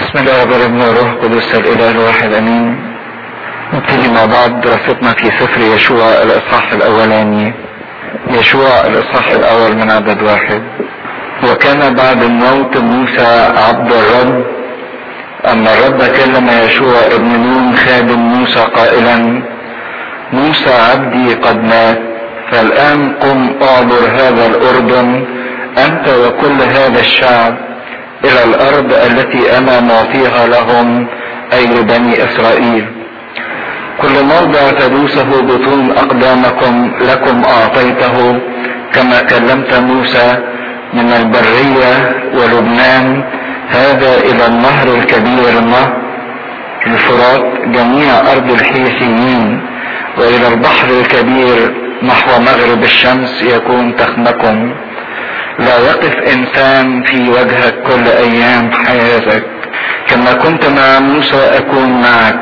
بسم الله والابن والروح القدس الاله الواحد امين نبتدي مع بعض دراستنا في سفر يشوع الاصحاح الاولاني يشوع الاصحاح الاول من عدد واحد وكان بعد موت موسى عبد الرب ان الرب كلم يشوع ابن نون خادم موسى قائلا موسى عبدي قد مات فالان قم اعبر هذا الاردن انت وكل هذا الشعب الى الارض التي انا معطيها لهم اي لبني اسرائيل كل موضع تدوسه بطون اقدامكم لكم اعطيته كما كلمت موسى من البرية ولبنان هذا الى النهر الكبير النهر الفرات جميع ارض الحيثيين والى البحر الكبير نحو مغرب الشمس يكون تخمكم لا يقف انسان في وجهك كل ايام حياتك كما كنت مع موسى اكون معك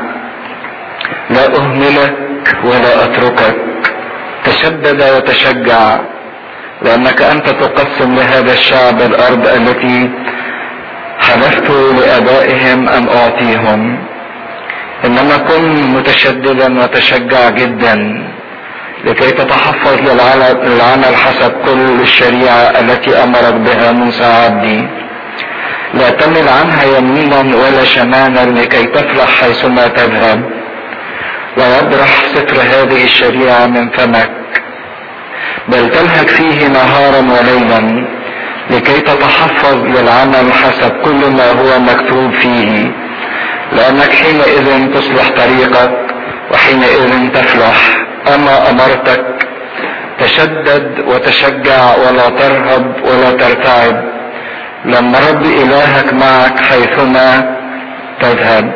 لا اهملك ولا اتركك تشدد وتشجع لانك انت تقسم لهذا الشعب الارض التي حلفت لابائهم ان اعطيهم انما كن متشددا وتشجع جدا لكي تتحفظ للعمل حسب كل الشريعة التي أمرك بها موسى عبدي لا تمل عنها يمينا ولا شمالا لكي تفلح حيثما تذهب ويبرح ستر هذه الشريعة من فمك بل تلهك فيه نهارا وليلا لكي تتحفظ للعمل حسب كل ما هو مكتوب فيه لأنك حينئذ تصلح طريقك وحينئذ تفلح اما امرتك تشدد وتشجع ولا ترهب ولا ترتعب لما رب الهك معك حيثما تذهب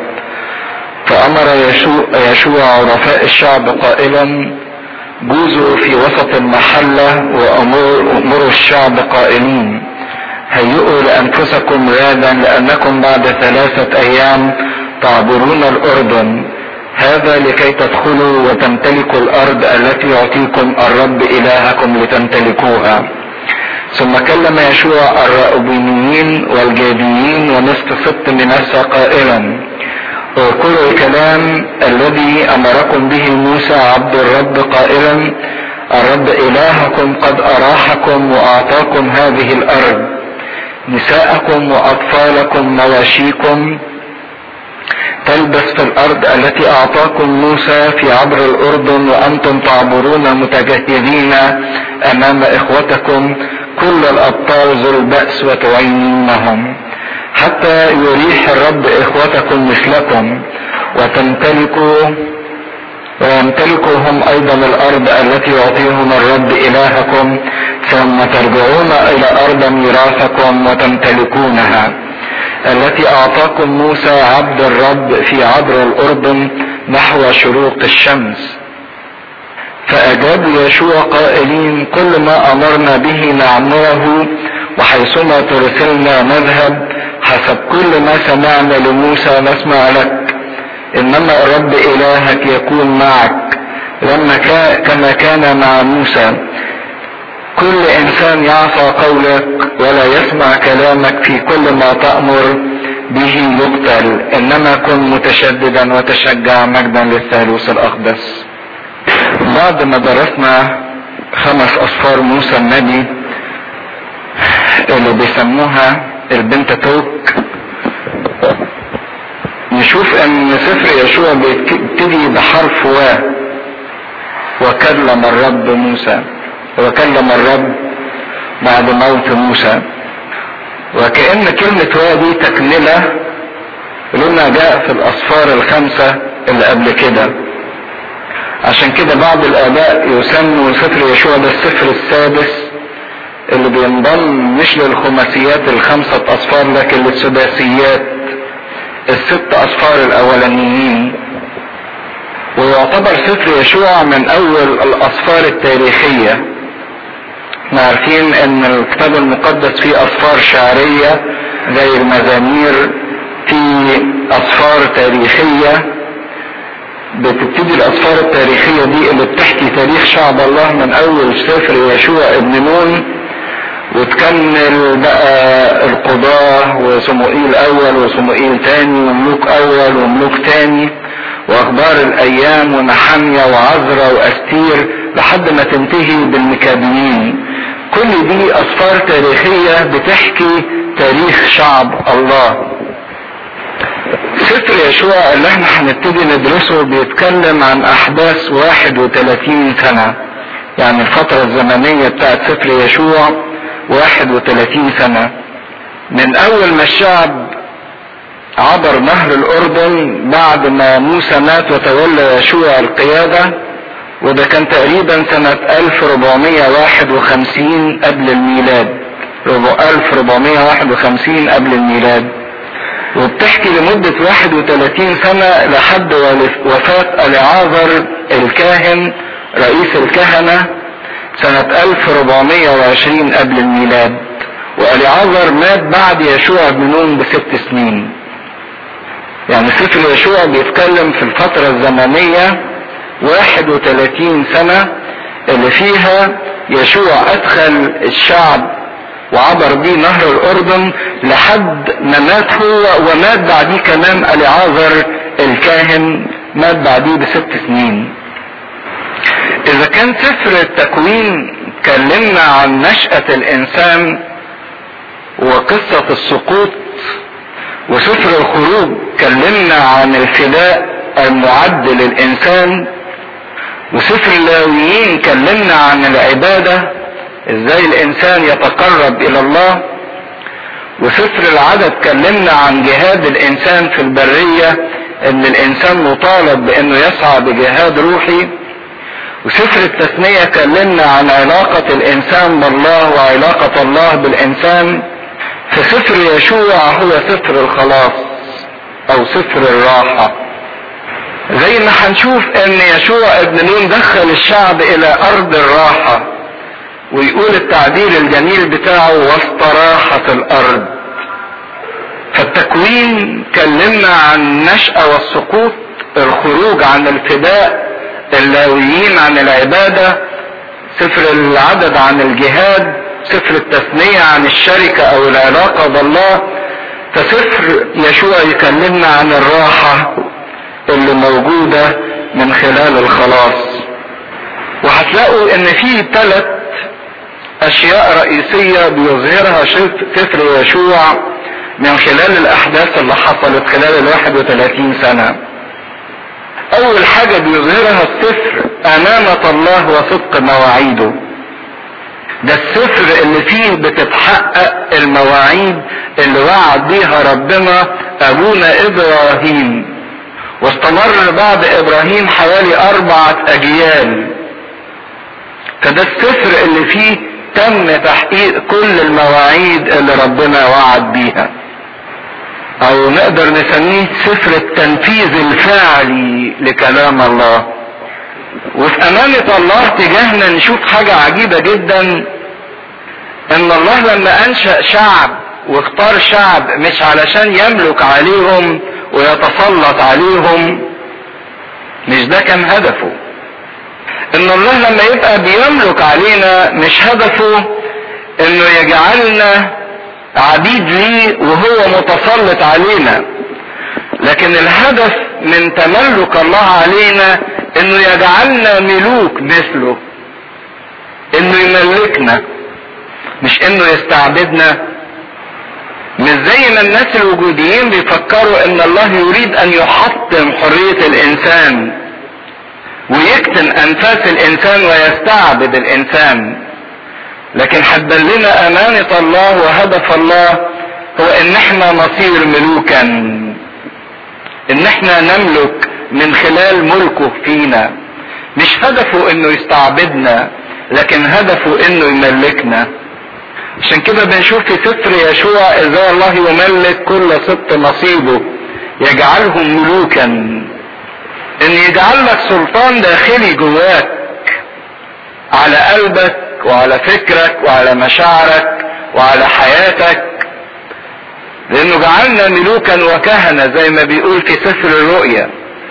فامر يشوع, يشوع عرفاء الشعب قائلا جوزوا في وسط المحلة وامروا الشعب قائلين هيئوا لانفسكم غادا لانكم بعد ثلاثة ايام تعبرون الاردن هذا لكي تدخلوا وتمتلكوا الارض التي يعطيكم الرب الهكم لتمتلكوها ثم كلم يشوع الرأوبينيين والجاديين ونصف سبط منسى قائلا اذكروا الكلام الذي امركم به موسى عبد الرب قائلا الرب الهكم قد اراحكم واعطاكم هذه الارض نساءكم واطفالكم مواشيكم تلبس في الارض التي اعطاكم موسى في عبر الاردن وانتم تعبرون متجهزين امام اخوتكم كل الابطال ذو البأس وتعينونهم حتى يريح الرب اخوتكم مثلكم وتمتلكوا ويمتلكوا هم ايضا الارض التي يعطيهم الرب الهكم ثم ترجعون الى ارض ميراثكم وتمتلكونها التي اعطاكم موسى عبد الرب في عبر الاردن نحو شروق الشمس فاجابوا يشوع قائلين كل ما امرنا به نعمله وحيثما ترسلنا نذهب حسب كل ما سمعنا لموسى نسمع لك انما الرب الهك يكون معك لما كما كان مع موسى كل انسان يعصى قولك ولا يسمع كلامك في كل ما تأمر به يقتل انما كن متشددا وتشجع مجدا للثالوث الاقدس بعد ما درسنا خمس اصفار موسى النبي اللي بيسموها البنت توك نشوف ان سفر يشوع بيبتدي بحرف و وكلم الرب موسى وكلم الرب بعد موت موسى وكأن كلمة هو دي تكملة لما جاء في الأصفار الخمسة اللي قبل كده عشان كده بعض الآباء يسموا سفر يشوع ده السفر السادس اللي بينضم مش للخماسيات الخمسة أصفار لكن للسداسيات الست أصفار الأولانيين ويعتبر سفر يشوع من أول الأصفار التاريخية احنا عارفين ان الكتاب المقدس فيه اصفار شعرية زي المزامير في اصفار تاريخية بتبتدي الاصفار التاريخية دي اللي بتحكي تاريخ شعب الله من اول سفر يشوع ابن نون وتكمل بقى القضاة وصموئيل اول وصموئيل تاني وملوك اول وملوك تاني واخبار الايام ونحمية وعذرة واستير لحد ما تنتهي بالمكابيين كل دي اسفار تاريخية بتحكي تاريخ شعب الله سفر يشوع اللي احنا هنبتدي ندرسه بيتكلم عن احداث 31 سنة يعني الفترة الزمنية بتاعت سفر يشوع 31 سنة من اول ما الشعب عبر نهر الاردن بعد ما موسى مات وتولى يشوع القيادة وده كان تقريبا سنة 1451 قبل الميلاد 1451 قبل الميلاد وبتحكي لمدة 31 سنة لحد وفاة العازر الكاهن رئيس الكهنة سنة 1420 قبل الميلاد والعازر مات بعد يشوع بن نون بست سنين يعني سفر يشوع بيتكلم في الفترة الزمنية 31 سنة اللي فيها يشوع أدخل الشعب وعبر بيه نهر الأردن لحد ما مات هو ومات بعديه كمان العازر الكاهن مات بعديه بست سنين إذا كان سفر التكوين كلمنا عن نشأة الإنسان وقصة السقوط وسفر الخروج كلمنا عن الفداء المعد للإنسان وسفر اللاويين كلمنا عن العبادة ازاي الانسان يتقرب الى الله وسفر العدد كلمنا عن جهاد الانسان في البرية ان الانسان مطالب بانه يسعى بجهاد روحي وسفر التثنية كلمنا عن علاقة الانسان بالله وعلاقة الله بالانسان فسفر يشوع هو سفر الخلاص او سفر الراحة زي ما هنشوف ان يشوع ابن نون دخل الشعب الى ارض الراحة ويقول التعبير الجميل بتاعه واستراحة الارض فالتكوين كلمنا عن النشأة والسقوط الخروج عن الفداء اللاويين عن العبادة سفر العدد عن الجهاد سفر التثنية عن الشركة او العلاقة بالله فسفر يشوع يكلمنا عن الراحة اللي موجودة من خلال الخلاص وهتلاقوا ان في ثلاث اشياء رئيسية بيظهرها سفر يشوع من خلال الاحداث اللي حصلت خلال ال 31 سنة اول حاجة بيظهرها السفر امانة الله وصدق مواعيده ده السفر اللي فيه بتتحقق المواعيد اللي وعد بيها ربنا ابونا ابراهيم واستمر بعد ابراهيم حوالي اربعة اجيال فده السفر اللي فيه تم تحقيق كل المواعيد اللي ربنا وعد بيها او نقدر نسميه سفر التنفيذ الفعلي لكلام الله وفي امانة الله تجاهنا نشوف حاجة عجيبة جدا ان الله لما انشأ شعب واختار شعب مش علشان يملك عليهم ويتسلط عليهم مش ده كان هدفه ان الله لما يبقى بيملك علينا مش هدفه انه يجعلنا عبيد ليه وهو متسلط علينا لكن الهدف من تملك الله علينا انه يجعلنا ملوك مثله انه يملكنا مش انه يستعبدنا مش زي ما الناس الوجوديين بيفكروا ان الله يريد ان يحطم حرية الانسان ويكتم انفاس الانسان ويستعبد الانسان لكن حتى لنا امانة الله وهدف الله هو ان احنا نصير ملوكا ان احنا نملك من خلال ملكه فينا مش هدفه انه يستعبدنا لكن هدفه انه يملكنا عشان كده بنشوف في سفر يشوع ازاي الله يملك كل سبط نصيبه يجعلهم ملوكا ان يجعل لك سلطان داخلي جواك على قلبك وعلى فكرك وعلى مشاعرك وعلى حياتك لانه جعلنا ملوكا وكهنة زي ما بيقول في سفر الرؤيا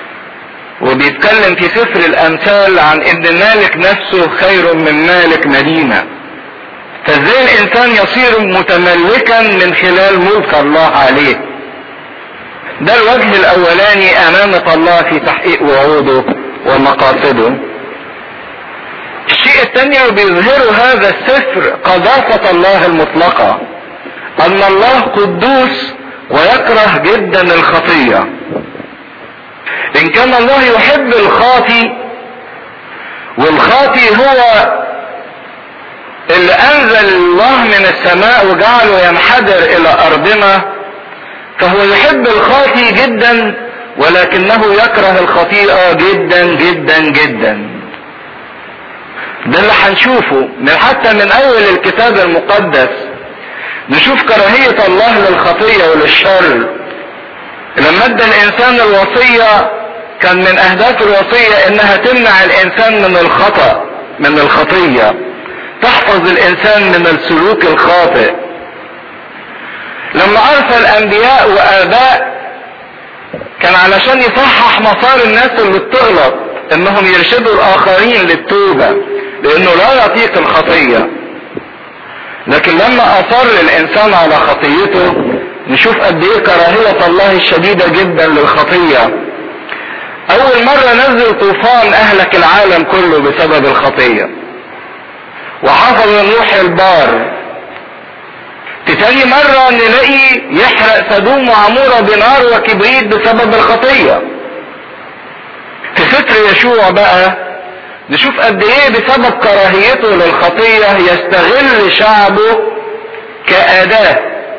وبيتكلم في سفر الامثال عن ان مالك نفسه خير من مالك مدينة فازاي الانسان يصير متملكا من خلال ملك الله عليه ده الوجه الاولاني امانة الله في تحقيق وعوده ومقاصده الشيء الثاني وبيظهر هذا السفر قداسة الله المطلقة ان الله قدوس ويكره جدا الخطية ان كان الله يحب الخاطي والخاطي هو اللي انزل الله من السماء وجعله ينحدر الى ارضنا فهو يحب الخاطي جدا ولكنه يكره الخطيئة جدا جدا جدا ده اللي هنشوفه من حتى من اول الكتاب المقدس نشوف كراهية الله للخطية وللشر لما ادى الانسان الوصية كان من اهداف الوصية انها تمنع الانسان من الخطأ من الخطية تحفظ الانسان من السلوك الخاطئ لما ارسل انبياء واباء كان علشان يصحح مسار الناس اللي بتغلط انهم يرشدوا الاخرين للتوبة لانه لا يطيق الخطية لكن لما اصر الانسان على خطيته نشوف قد ايه كراهية الله الشديدة جدا للخطية اول مرة نزل طوفان اهلك العالم كله بسبب الخطية وحفظ نوح البار في تاني مرة نلاقي يحرق سدوم وعمورة بنار وكبريت بسبب الخطية في ستر يشوع بقى نشوف قد ايه بسبب كراهيته للخطية يستغل شعبه كأداة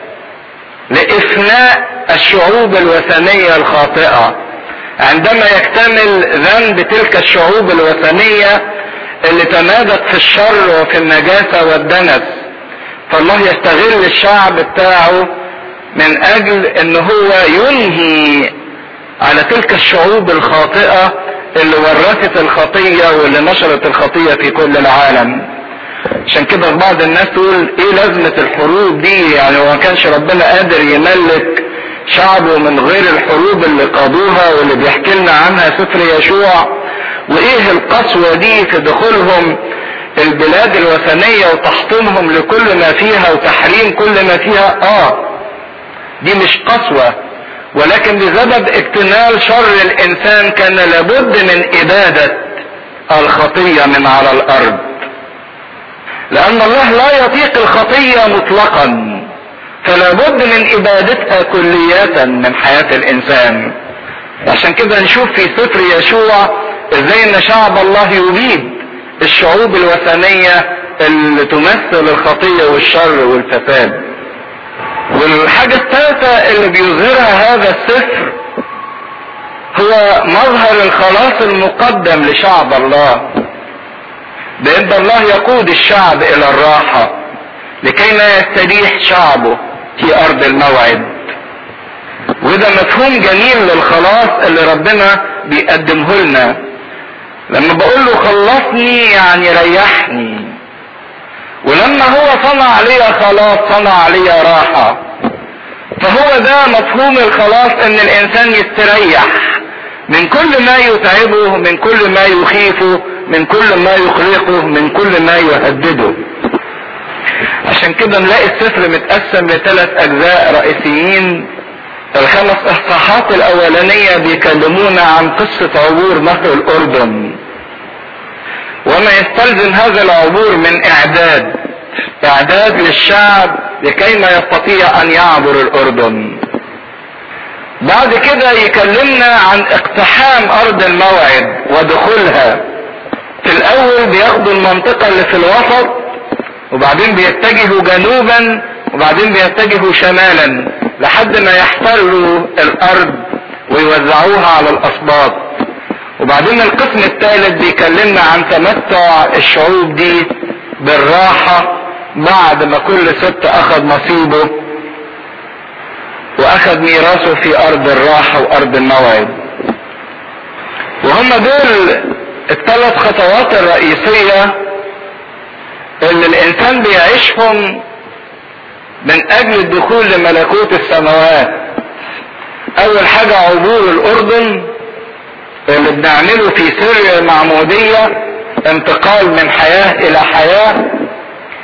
لإفناء الشعوب الوثنية الخاطئة عندما يكتمل ذنب تلك الشعوب الوثنية اللي تمادت في الشر وفي النجاسة والدنس فالله يستغل الشعب بتاعه من اجل ان هو ينهي على تلك الشعوب الخاطئة اللي ورثت الخطية واللي نشرت الخطية في كل العالم عشان كده بعض الناس تقول ايه لازمة الحروب دي يعني هو ما كانش ربنا قادر يملك شعبه من غير الحروب اللي قادوها واللي بيحكي لنا عنها سفر يشوع وايه القسوة دي في دخولهم البلاد الوثنية وتحطيمهم لكل ما فيها وتحريم كل ما فيها اه دي مش قسوة ولكن بسبب اكتمال شر الانسان كان لابد من ابادة الخطية من على الارض لان الله لا يطيق الخطية مطلقا فلا بد من ابادتها كلية من حياة الانسان عشان كده نشوف في سفر يشوع ازاي ان شعب الله يبيد الشعوب الوثنية اللي تمثل الخطية والشر والفساد والحاجة الثالثة اللي بيظهرها هذا السفر هو مظهر الخلاص المقدم لشعب الله بان الله يقود الشعب الى الراحة لكي ما يستريح شعبه في ارض الموعد وده مفهوم جميل للخلاص اللي ربنا بيقدمه لنا لما بقول له خلصني يعني ريحني ولما هو صنع لي خلاص صنع لي راحة فهو ده مفهوم الخلاص ان الانسان يستريح من كل ما يتعبه من كل ما يخيفه من كل ما يخلقه من كل ما يهدده عشان كده نلاقي السفر متقسم لثلاث اجزاء رئيسيين الخمس اصحاحات الاولانية بيكلمونا عن قصة عبور نهر الاردن وما يستلزم هذا العبور من اعداد اعداد للشعب لكي ما يستطيع ان يعبر الاردن بعد كده يكلمنا عن اقتحام ارض الموعد ودخولها في الاول بياخدوا المنطقة اللي في الوسط وبعدين بيتجهوا جنوبا وبعدين بيتجهوا شمالا لحد ما يحتلوا الارض ويوزعوها على الاسباط وبعدين القسم الثالث بيكلمنا عن تمتع الشعوب دي بالراحة بعد ما كل ست اخذ نصيبه واخذ ميراثه في ارض الراحة وارض الموعد وهم دول الثلاث خطوات الرئيسية اللي الانسان بيعيشهم من اجل الدخول لملكوت السماوات اول حاجة عبور الاردن اللي بنعمله في سر المعمودية انتقال من حياة الى حياة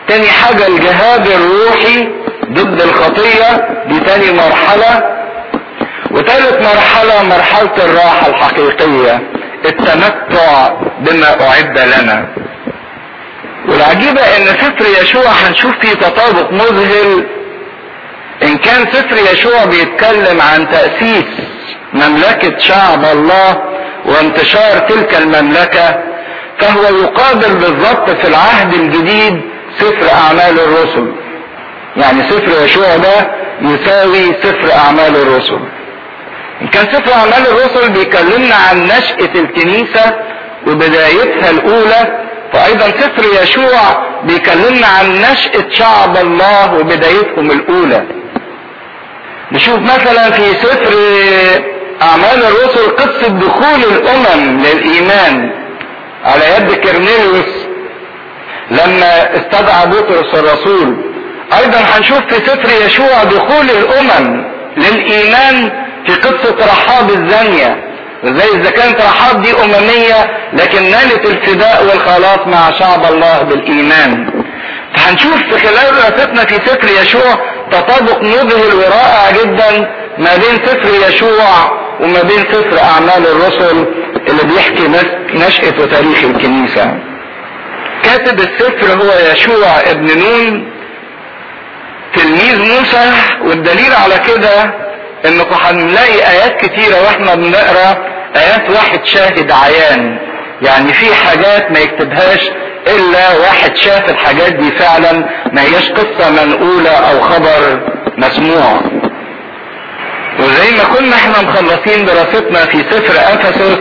تاني حاجة الجهاد الروحي ضد الخطية دي تاني مرحلة وتالت مرحلة مرحلة الراحة الحقيقية التمتع بما أعد لنا والعجيبة ان سفر يشوع هنشوف فيه تطابق مذهل ان كان سفر يشوع بيتكلم عن تأسيس مملكة شعب الله وانتشار تلك المملكة فهو يقابل بالضبط في العهد الجديد سفر اعمال الرسل يعني سفر يشوع ده يساوي سفر اعمال الرسل ان كان سفر اعمال الرسل بيكلمنا عن نشأة الكنيسة وبدايتها الاولى فايضا سفر يشوع بيكلمنا عن نشأة شعب الله وبدايتهم الاولى نشوف مثلا في سفر اعمال الرسل قصة دخول الامم للايمان على يد كرنيليوس لما استدعى بطرس الرسول ايضا هنشوف في سفر يشوع دخول الامم للايمان في قصة رحاب الزانية زي اذا كانت رحاب دي اممية لكن نالت الفداء والخلاص مع شعب الله بالايمان فهنشوف في خلال دراستنا في سفر يشوع تطابق مذهل ورائع جدا ما بين سفر يشوع وما بين سفر اعمال الرسل اللي بيحكي نشأة وتاريخ الكنيسة كاتب السفر هو يشوع ابن نون تلميذ موسى والدليل على كده انكم هنلاقي ايات كتيرة واحنا بنقرا ايات واحد شاهد عيان يعني في حاجات ما يكتبهاش الا واحد شاف الحاجات دي فعلا ما هياش قصة منقولة او خبر مسموع وزي ما كنا احنا مخلصين دراستنا في سفر افسس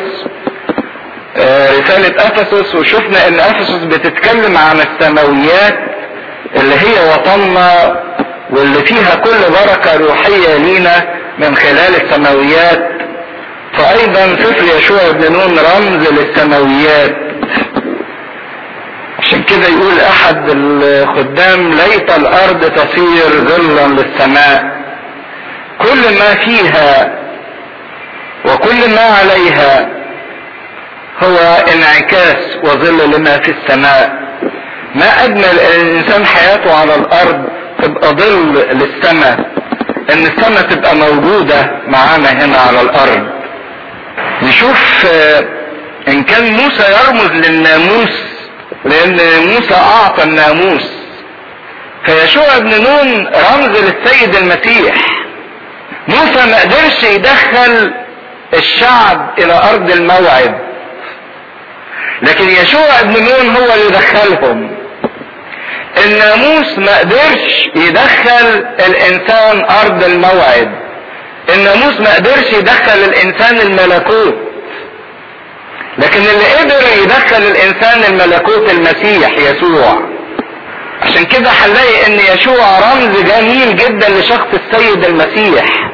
رسالة افسس وشفنا ان افسس بتتكلم عن السماويات اللي هي وطننا واللي فيها كل بركة روحية لينا من خلال السماويات فايضا سفر يشوع بن نون رمز للسماويات عشان كده يقول احد الخدام ليت الارض تصير ظلا للسماء كل ما فيها وكل ما عليها هو انعكاس وظل لما في السماء ما اجمل الانسان حياته على الارض تبقى ظل للسماء ان السماء تبقى موجودة معانا هنا على الارض نشوف ان كان موسى يرمز للناموس لان موسى اعطى الناموس فيشوع ابن نون رمز للسيد المسيح موسى ما قدرش يدخل الشعب الى ارض الموعد لكن يشوع ابن نون هو اللي دخلهم الناموس ما قدرش يدخل الانسان ارض الموعد الناموس ما قدرش يدخل الانسان الملكوت لكن اللي قدر يدخل الانسان الملكوت المسيح يسوع عشان كده هنلاقي ان يشوع رمز جميل جدا لشخص السيد المسيح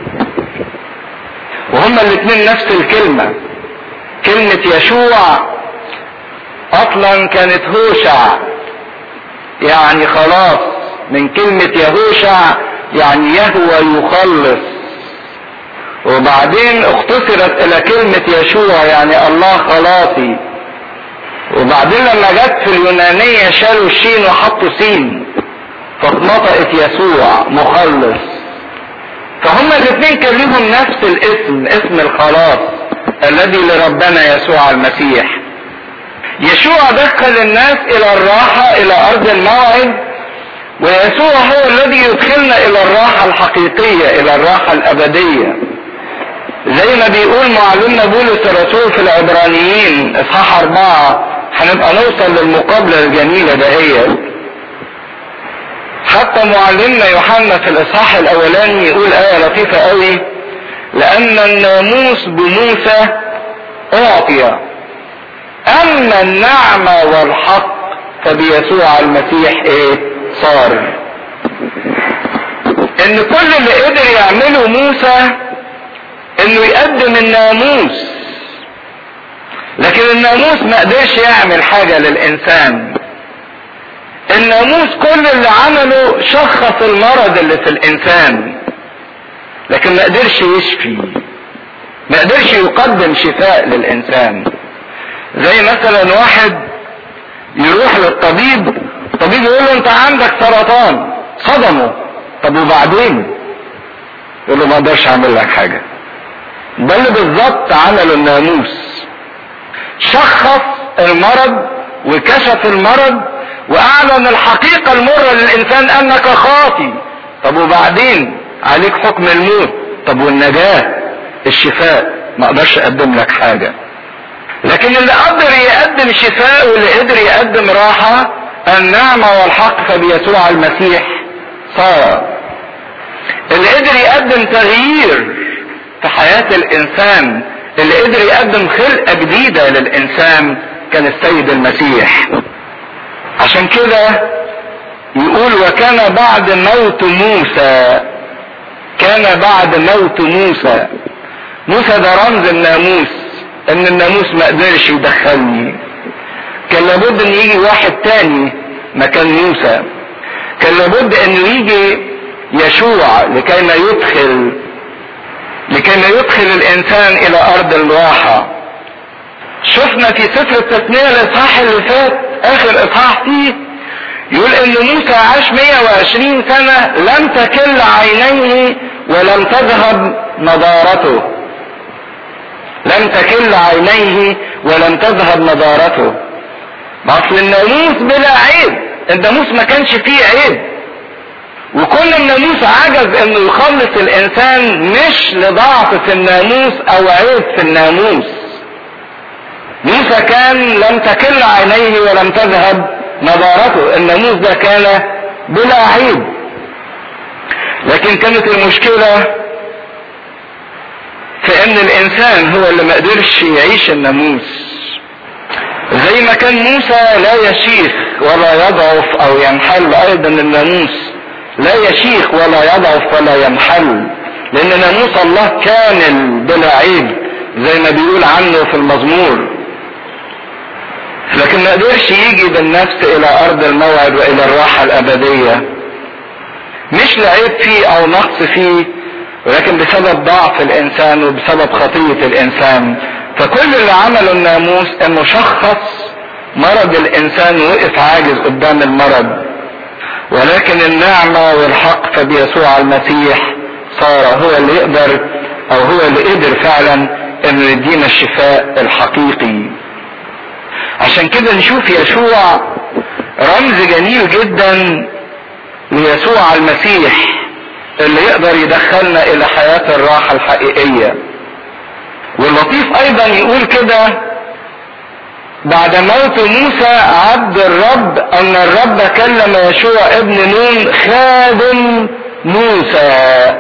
وهما الاثنين نفس الكلمة كلمة يشوع اصلا كانت هوشع يعني خلاص من كلمة يهوشع يعني يهوى يخلص وبعدين اختصرت الى كلمة يشوع يعني الله خلاصي وبعدين لما جت في اليونانية شالوا الشين وحطوا سين فاتنطقت يسوع مخلص فهما الاثنين كان ليهم نفس الاسم اسم الخلاص الذي لربنا يسوع المسيح يشوع دخل الناس الى الراحة الى ارض الموعد ويسوع هو الذي يدخلنا الى الراحة الحقيقية الى الراحة الابدية زي ما بيقول معلمنا بولس الرسول في العبرانيين اصحاح اربعة هنبقى نوصل للمقابلة الجميلة دهيت حتى معلمنا يوحنا في الاصحاح الاولاني يقول ايه لطيفة قوي لان الناموس بموسى اعطي اما النعمة والحق فبيسوع المسيح ايه صار ان كل اللي قدر يعمله موسى انه يقدم الناموس لكن الناموس ما قدرش يعمل حاجة للانسان الناموس كل اللي عمله شخص المرض اللي في الانسان لكن ما قدرش يشفي ما قدرش يقدم شفاء للانسان زي مثلا واحد يروح للطبيب طب يجي يقول له انت عندك سرطان صدمه طب وبعدين يقول له ما اقدرش اعمل لك حاجه ده اللي بالظبط عمله الناموس شخص المرض وكشف المرض واعلن الحقيقة المرة للانسان انك خاطي طب وبعدين عليك حكم الموت طب والنجاة الشفاء ما اقدرش اقدم لك حاجة لكن اللي قدر يقدم شفاء واللي قدر يقدم راحة النعمة والحق فبيسوع المسيح صار اللي قدر يقدم تغيير في حياة الانسان اللي قدر يقدم خلقة جديدة للانسان كان السيد المسيح عشان كده يقول وكان بعد موت موسى كان بعد موت موسى موسى ده رمز الناموس ان الناموس ما قدرش يدخلني كان لابد ان يجي واحد تاني مكان موسى كان لابد انه يجي يشوع لكي ما يدخل لكي ما يدخل الانسان الى ارض الراحة شفنا في سفر التثنية الاصحاح اللي فات اخر اصحاح فيه يقول ان موسى عاش 120 سنة لم تكل عينيه ولم تذهب نضارته لم تكل عينيه ولم تذهب نضارته اصل الناموس بلا عيب الناموس ما كانش فيه عيب وكل الناموس عجز انه يخلص الانسان مش لضعف في الناموس او عيب في الناموس موسى كان لم تكل عينيه ولم تذهب نضارته الناموس ده كان بلا عيب لكن كانت المشكلة في ان الانسان هو اللي ما قدرش يعيش الناموس زي ما كان موسى لا يشيخ ولا يضعف او ينحل ايضا الناموس لا يشيخ ولا يضعف ولا ينحل لان ناموس الله كامل بلا عيب زي ما بيقول عنه في المزمور لكن ما قدرش يجي بالنفس الى ارض الموعد والى الراحة الابدية مش لعيب فيه او نقص فيه ولكن بسبب ضعف الانسان وبسبب خطية الانسان فكل اللي عمله الناموس انه شخص مرض الانسان وقف عاجز قدام المرض ولكن النعمة والحق فبيسوع المسيح صار هو اللي يقدر او هو اللي قدر فعلا انه يدينا الشفاء الحقيقي عشان كده نشوف يشوع رمز جميل جدا ليسوع المسيح اللي يقدر يدخلنا الى حياة الراحة الحقيقية واللطيف ايضا يقول كده بعد موت موسى عبد الرب ان الرب كلم يشوع ابن نون خادم موسى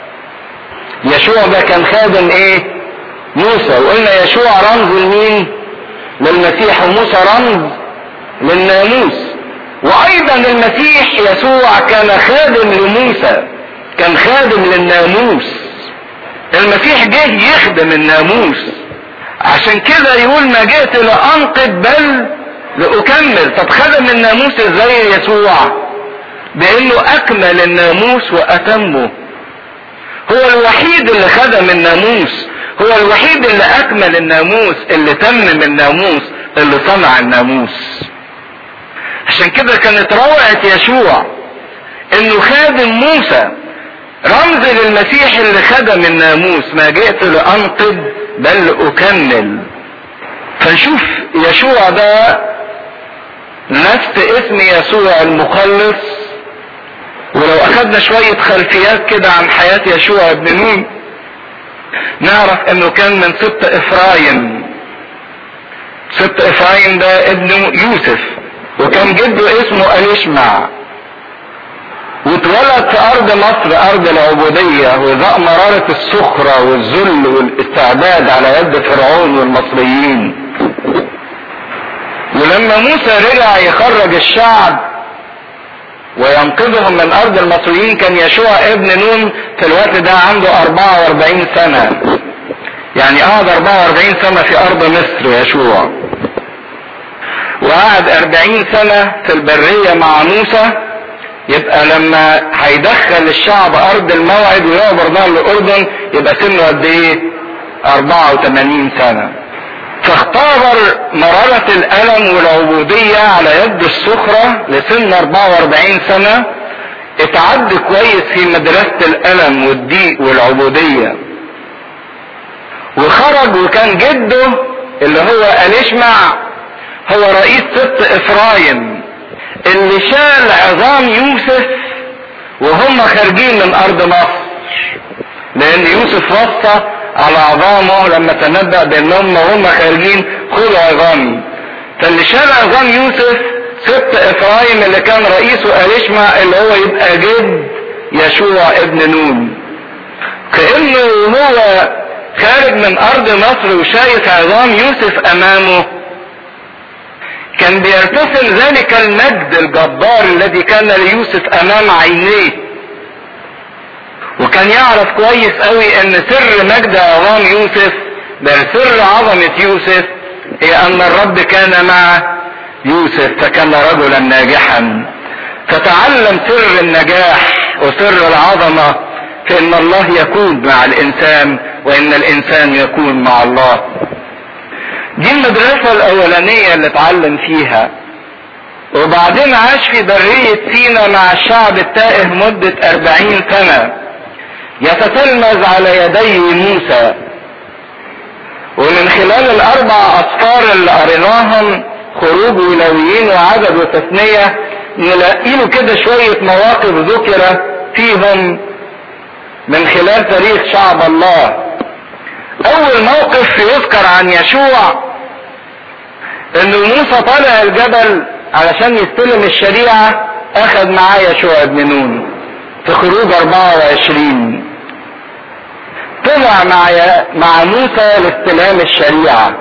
يشوع ده كان خادم ايه موسى وقلنا يشوع رمز لمين للمسيح وموسى رمز للناموس وايضا المسيح يسوع كان خادم لموسى كان خادم للناموس المسيح جه يخدم الناموس عشان كده يقول ما جئت لانقض بل لاكمل طب خدم الناموس ازاي يسوع بانه اكمل الناموس واتمه هو الوحيد اللي خدم الناموس هو الوحيد اللي اكمل الناموس اللي تمم الناموس اللي صنع الناموس عشان كده كانت روعة يشوع انه خادم موسى رمز للمسيح اللي خدم الناموس ما جئت لانقض بل اكمل فنشوف يشوع ده نفس اسم يسوع المخلص ولو اخدنا شوية خلفيات كده عن حياة يشوع ابن نون نعرف انه كان من سبط افرايم سبط افرايم ده ابن يوسف وكان جده اسمه اليشمع واتولد في ارض مصر ارض العبودية وذاق مرارة السخرة والذل والاستعباد على يد فرعون والمصريين ولما موسى رجع يخرج الشعب وينقذهم من ارض المصريين كان يشوع ابن نون في الوقت ده عنده 44 سنة يعني قعد 44 سنة في ارض مصر يشوع وقعد 40 سنة في البرية مع موسى يبقى لما هيدخل الشعب ارض الموعد ويعبر نهر الاردن يبقى سنه قد ايه 84 سنة فاختبر مرارة الألم والعبودية على يد السخرة لسن 44 سنة اتعد كويس في مدرسة الألم والضيق والعبودية وخرج وكان جده اللي هو أليشمع هو رئيس ست إفرايم اللي شال عظام يوسف وهم خارجين من أرض مصر لأن يوسف وصى على عظامه لما تنبأ بأنهم وهم خارجين خذوا عظامي فاللي شال عظام يوسف ست افرايم اللي كان رئيسه اليشمع اللي هو يبقى جد يشوع ابن نون كانه هو خارج من ارض مصر وشايف عظام يوسف امامه كان بيرتسم ذلك المجد الجبار الذي كان ليوسف امام عينيه وكان يعرف كويس قوي ان سر مجد عظام يوسف بل سر عظمة يوسف هي ان الرب كان مع يوسف فكان رجلا ناجحا فتعلم سر النجاح وسر العظمة في ان الله يكون مع الانسان وان الانسان يكون مع الله دي المدرسة الاولانية اللي اتعلم فيها وبعدين عاش في برية سينا مع الشعب التائه مدة أربعين سنة يتتلمذ على يدي موسى ومن خلال الأربع أسفار اللي قريناهم خروج ولويين وعدد وتثنية نلاقي له كده شوية مواقف ذكرت فيهم من خلال تاريخ شعب الله أول موقف يذكر عن يشوع إن موسى طالع الجبل علشان يستلم الشريعة أخذ معاه يشوع ابن نون في خروج 24 طلع مع مع موسى لاستلام الشريعه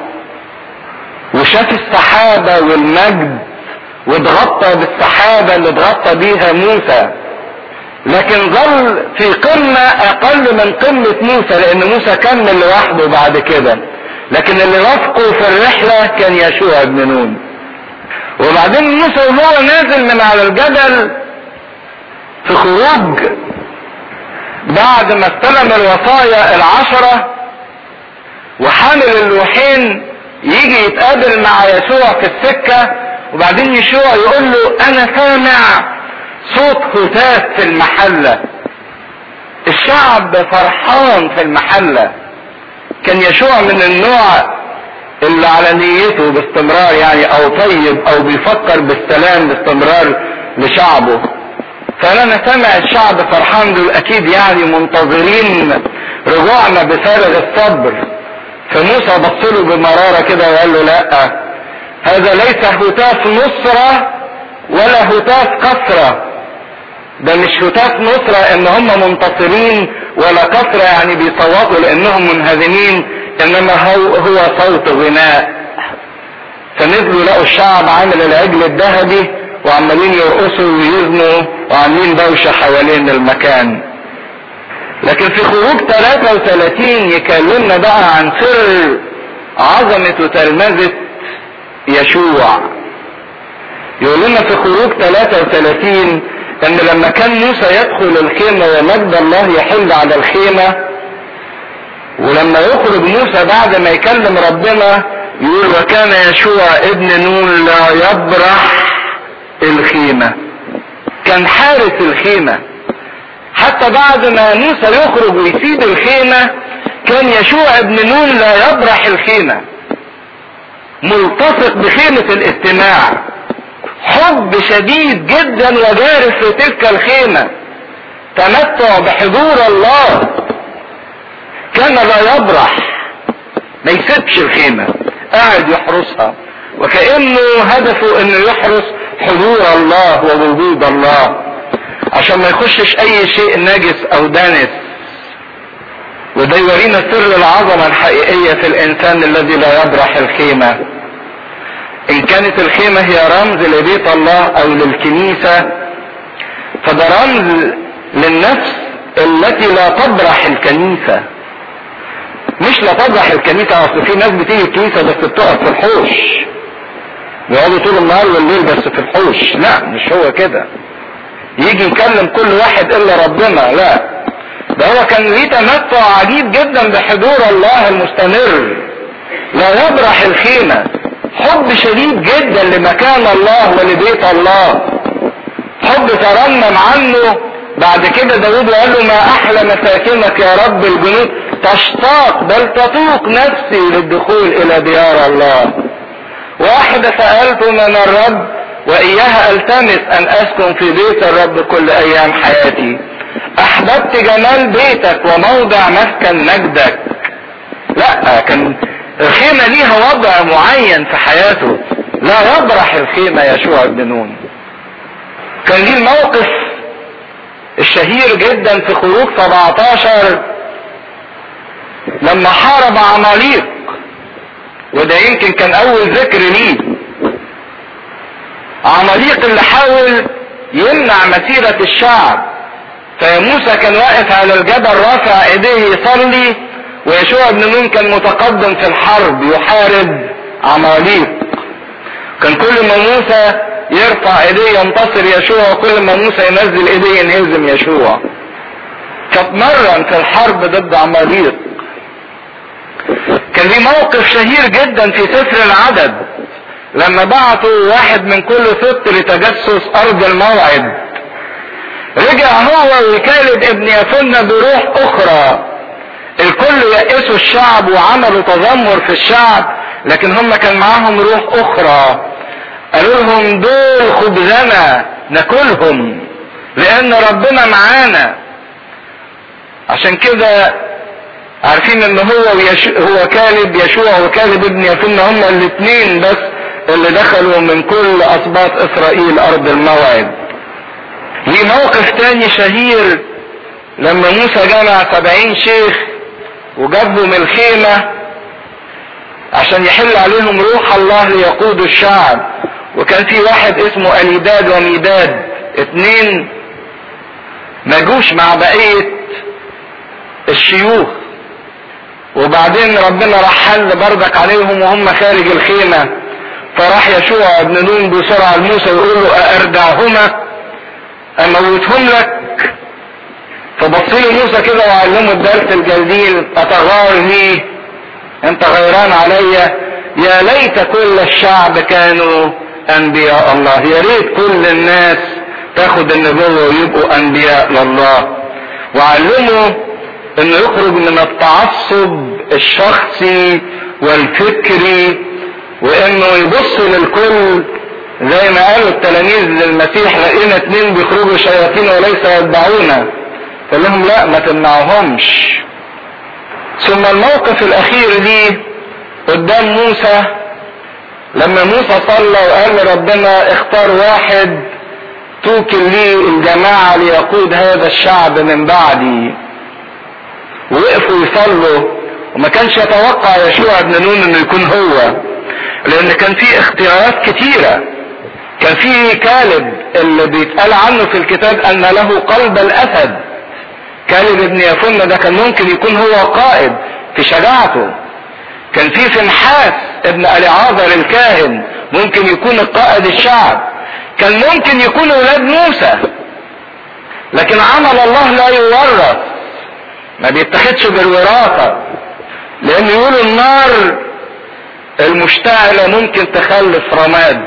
وشاف السحابة والمجد واتغطى بالسحابة اللي اتغطى بيها موسى لكن ظل في قمة اقل من قمة موسى لان موسى كمل لوحده بعد كده لكن اللي رافقه في الرحلة كان يشوع بن نون وبعدين موسى وهو نازل من على الجبل في خروج بعد ما استلم الوصايا العشرة وحامل اللوحين يجي يتقابل مع يسوع في السكة وبعدين يشوع يقول له انا سامع صوت هتاف في المحلة الشعب فرحان في المحلة كان يشوع من النوع اللي على نيته باستمرار يعني او طيب او بيفكر بالسلام باستمرار لشعبه فانا سامع الشعب فرحان دول اكيد يعني منتظرين رجوعنا بفارغ الصبر فموسى بص له بمرارة كده وقال له لا هذا ليس هتاف نصرة ولا هتاف كثرة ده مش هتاف نصرة ان هم منتصرين ولا كثرة يعني بيصوتوا لانهم منهزمين انما هو, هو صوت غناء فنزلوا لقوا الشعب عامل العجل الذهبي وعمالين يرقصوا ويزنوا وعاملين دوشة حوالين المكان لكن في خروج 33 يكلمنا بقى عن سر عظمة وتلمذة يشوع يقول لنا في خروج 33 ان لما كان موسى يدخل الخيمة ومجد الله يحل على الخيمة ولما يخرج موسى بعد ما يكلم ربنا يقول وكان يشوع ابن نون لا يبرح الخيمة كان حارس الخيمة حتى بعد ما موسى يخرج ويسيب الخيمة كان يشوع ابن نون لا يبرح الخيمة ملتصق بخيمة الاجتماع حب شديد جدا وجارف في تلك الخيمة تمتع بحضور الله كان لا يبرح ما يسيبش الخيمة قاعد يحرسها وكأنه هدفه انه يحرس حضور الله ووجود الله عشان ما يخشش اي شيء نجس او دانس وده يورينا سر العظمة الحقيقية في الانسان الذي لا يبرح الخيمة ان كانت الخيمة هي رمز لبيت الله او للكنيسة فده رمز للنفس التي لا تبرح الكنيسة مش لا تبرح الكنيسة اصل في ناس بتيجي الكنيسة بس بتقف في الحوش بيقعدوا طول النهار والليل بس في الحوش لا مش هو كده يجي يكلم كل واحد الا ربنا لا ده هو كان ليه تمتع عجيب جدا بحضور الله المستمر لا يبرح الخيمة حب شديد جدا لمكان الله ولبيت الله حب ترنم عنه بعد كده داود قال له ما احلى مساكنك يا رب الجنود تشتاق بل تطوق نفسي للدخول الى ديار الله واحدة سألت من الرب وإياها ألتمس أن أسكن في بيت الرب كل أيام حياتي أحببت جمال بيتك وموضع مسكن مجدك لا كان الخيمة ليها وضع معين في حياته لا يبرح الخيمة يشوع بن نون كان ليه الموقف الشهير جدا في خروج 17 لما حارب عماليق وده يمكن كان اول ذكر ليه عماليق اللي حاول يمنع مسيرة الشعب فموسى كان واقف على الجبل رافع ايديه يصلي ويشوع بن نون كان متقدم في الحرب يحارب عماليق كان كل ما موسى يرفع ايديه ينتصر يشوع وكل ما موسى ينزل ايديه ينهزم يشوع فاتمرن في الحرب ضد عماليق كان ليه موقف شهير جدا في سفر العدد لما بعتوا واحد من كل سبط لتجسس ارض الموعد رجع هو وكالب ابن يفنة بروح اخرى الكل يأسوا الشعب وعملوا تذمر في الشعب لكن هم كان معاهم روح اخرى قالوا لهم دول خبزنا ناكلهم لان ربنا معانا عشان كده عارفين ان هو ويش... هو كالب يشوع وكالب ابن يفن هم الاثنين بس اللي دخلوا من كل اسباط اسرائيل ارض الموعد ليه موقف تاني شهير لما موسى جمع سبعين شيخ وجابهم الخيمة عشان يحل عليهم روح الله ليقودوا الشعب وكان في واحد اسمه اليداد وميداد اتنين مجوش مع بقية الشيوخ وبعدين ربنا راح حل بردك عليهم وهم خارج الخيمة فراح يشوع ابن نون بسرعة لموسى ويقول له أأرجعهما أموتهم لك فبص له موسى كده وعلمه الدرس الجليل أتغارني أنت غيران عليا يا ليت كل الشعب كانوا أنبياء الله يا ريت كل الناس تاخد النبوة ويبقوا أنبياء لله وعلمه انه يخرج من التعصب الشخصي والفكري وانه يبص للكل زي ما قالوا التلاميذ للمسيح لقينا اتنين بيخرجوا شياطين وليس يتبعونا قال لهم لا ما تمنعوهمش ثم الموقف الاخير ليه قدام موسى لما موسى صلى وقال لربنا اختار واحد توكل لي الجماعة ليقود هذا الشعب من بعدي ووقفوا يصلوا وما كانش يتوقع يشوع بن نون انه يكون هو لان كان في اختيارات كتيرة كان في كالب اللي بيتقال عنه في الكتاب ان له قلب الاسد كالب ابن يفن ده كان ممكن يكون هو قائد في شجاعته كان في فنحاس ابن اليعازر الكاهن ممكن يكون القائد الشعب كان ممكن يكون ولاد موسى لكن عمل الله لا يورث ما بيتخدش بالوراثة لان يقولوا النار المشتعلة ممكن تخلف رماد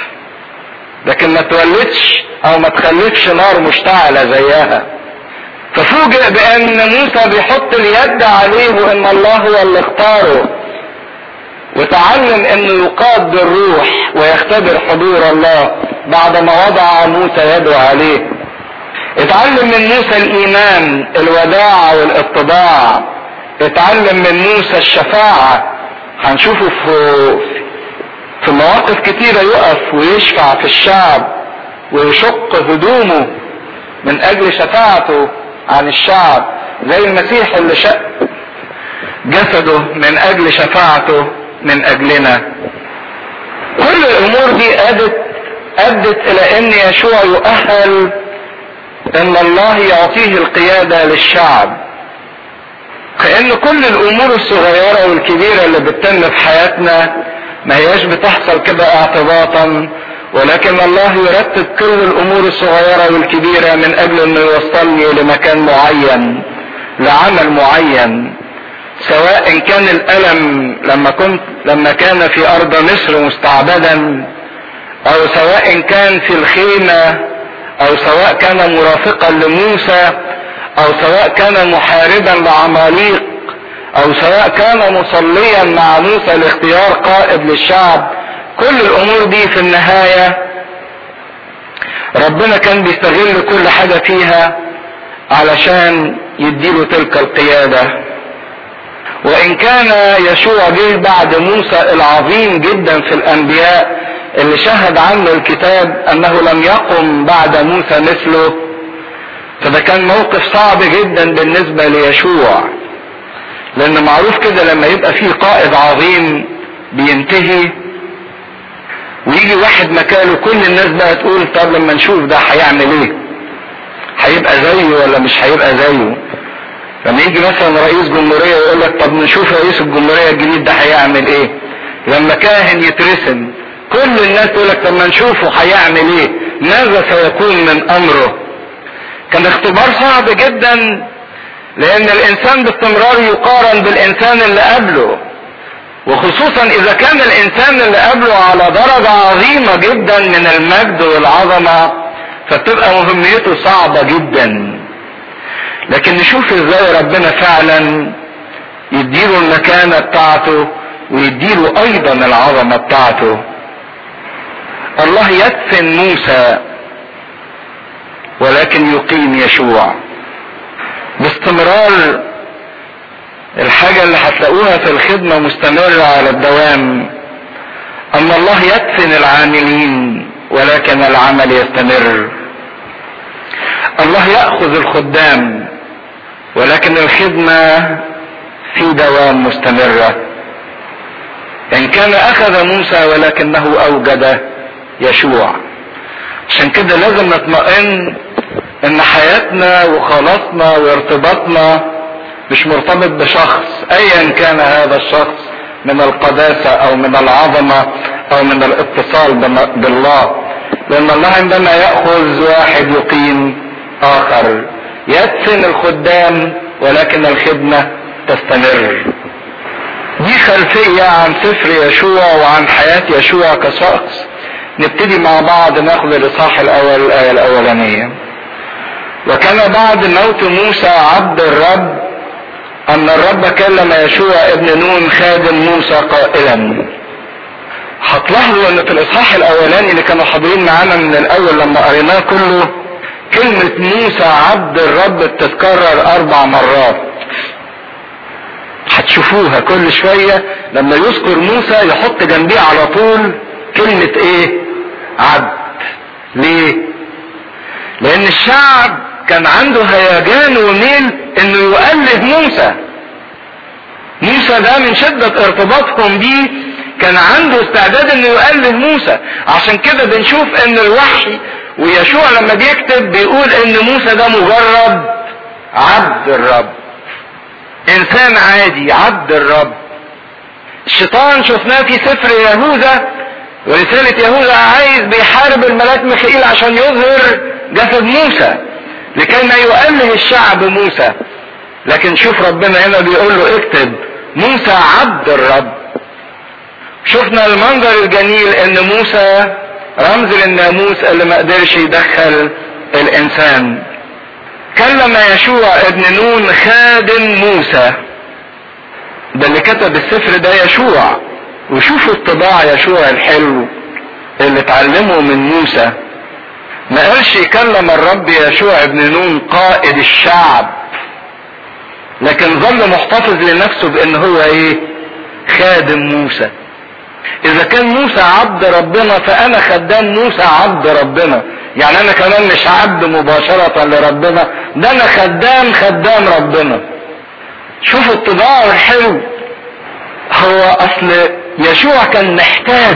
لكن ما تولدش او ما تخلفش نار مشتعلة زيها ففوجئ بان موسى بيحط اليد عليه وان الله هو اللي اختاره وتعلم انه يقاد بالروح ويختبر حضور الله بعد ما وضع موسى يده عليه اتعلم من موسى الايمان الوداعة والاتضاع اتعلم من موسى الشفاعة هنشوفه في في مواقف كتيرة يقف ويشفع في الشعب ويشق هدومه من اجل شفاعته عن الشعب زي المسيح اللي شق جسده من اجل شفاعته من اجلنا كل الامور دي ادت ادت الى ان يشوع يؤهل ان الله يعطيه القيادة للشعب كأن كل الامور الصغيرة والكبيرة اللي بتتم في حياتنا ما هياش بتحصل كده اعتباطا ولكن الله يرتب كل الامور الصغيرة والكبيرة من اجل انه يوصلني لمكان معين لعمل معين سواء كان الألم لما كنت لما كان في أرض مصر مستعبدا أو سواء كان في الخيمة أو سواء كان مرافقا لموسى أو سواء كان محاربا لعماليق أو سواء كان مصليا مع موسى لاختيار قائد للشعب كل الأمور دي في النهاية ربنا كان بيستغل كل حاجة فيها علشان يديله تلك القيادة وان كان يشوع جه بعد موسى العظيم جدا في الانبياء اللي شهد عنه الكتاب انه لم يقم بعد موسى مثله فده كان موقف صعب جدا بالنسبة ليشوع لان معروف كده لما يبقى فيه قائد عظيم بينتهي ويجي واحد مكانه كل الناس بقى تقول طب لما نشوف ده هيعمل ايه هيبقى زيه ولا مش هيبقى زيه لما يجي مثلا رئيس جمهورية يقول لك طب نشوف رئيس الجمهورية الجديد ده هيعمل ايه لما كاهن يترسم كل الناس تقول لك طب ما نشوفه هيعمل ايه ماذا سيكون من امره كان اختبار صعب جدا لان الانسان باستمرار يقارن بالانسان اللي قبله وخصوصا اذا كان الانسان اللي قبله على درجة عظيمة جدا من المجد والعظمة فتبقى مهمته صعبة جدا لكن نشوف ازاي ربنا فعلا يديله المكانة بتاعته ويديله ايضا العظمة بتاعته الله يدفن موسى ولكن يقيم يشوع باستمرار الحاجة اللي هتلاقوها في الخدمة مستمرة على الدوام ان الله يدفن العاملين ولكن العمل يستمر الله يأخذ الخدام ولكن الخدمة في دوام مستمرة ان كان اخذ موسى ولكنه اوجد يشوع عشان كده لازم نطمئن ان حياتنا وخلاصنا وارتباطنا مش مرتبط بشخص ايا كان هذا الشخص من القداسة او من العظمة او من الاتصال بالله لان الله عندما يأخذ واحد يقيم اخر يدفن الخدام ولكن الخدمة تستمر دي خلفية عن سفر يشوع وعن حياة يشوع كشخص نبتدي مع بعض ناخذ الاصحاح الاول الايه الاولانيه وكان بعد موت موسى عبد الرب ان الرب كلم يشوع ابن نون خادم موسى قائلا هتلاحظوا ان في الاصحاح الاولاني اللي كانوا حاضرين معانا من الاول لما قريناه كله كلمة موسى عبد الرب بتتكرر اربع مرات هتشوفوها كل شوية لما يذكر موسى يحط جنبيه على طول كلمة ايه عبد ليه لان الشعب كان عنده هيجان وميل انه يؤله موسى موسى ده من شدة ارتباطهم بيه كان عنده استعداد انه يؤله موسى عشان كده بنشوف ان الوحي ويشوع لما بيكتب بيقول ان موسى ده مجرد عبد الرب انسان عادي عبد الرب الشيطان شفناه في سفر يهوذا ورسالة يهوذا عايز بيحارب الملاك ميخائيل عشان يظهر جسد موسى لكي ما يؤله الشعب موسى لكن شوف ربنا هنا بيقول له اكتب موسى عبد الرب شفنا المنظر الجميل ان موسى رمز للناموس اللي ما قدرش يدخل الانسان كلم يشوع ابن نون خادم موسى ده اللي كتب السفر ده يشوع وشوفوا الطباع يشوع الحلو اللي اتعلمه من موسى ما قالش يكلم الرب يشوع ابن نون قائد الشعب لكن ظل محتفظ لنفسه بان هو ايه خادم موسى اذا كان موسى عبد ربنا فانا خدام موسى عبد ربنا يعني انا كمان مش عبد مباشرة لربنا ده انا خدام خدام ربنا شوفوا الطباع الحلو هو اصل يشوع كان محتاج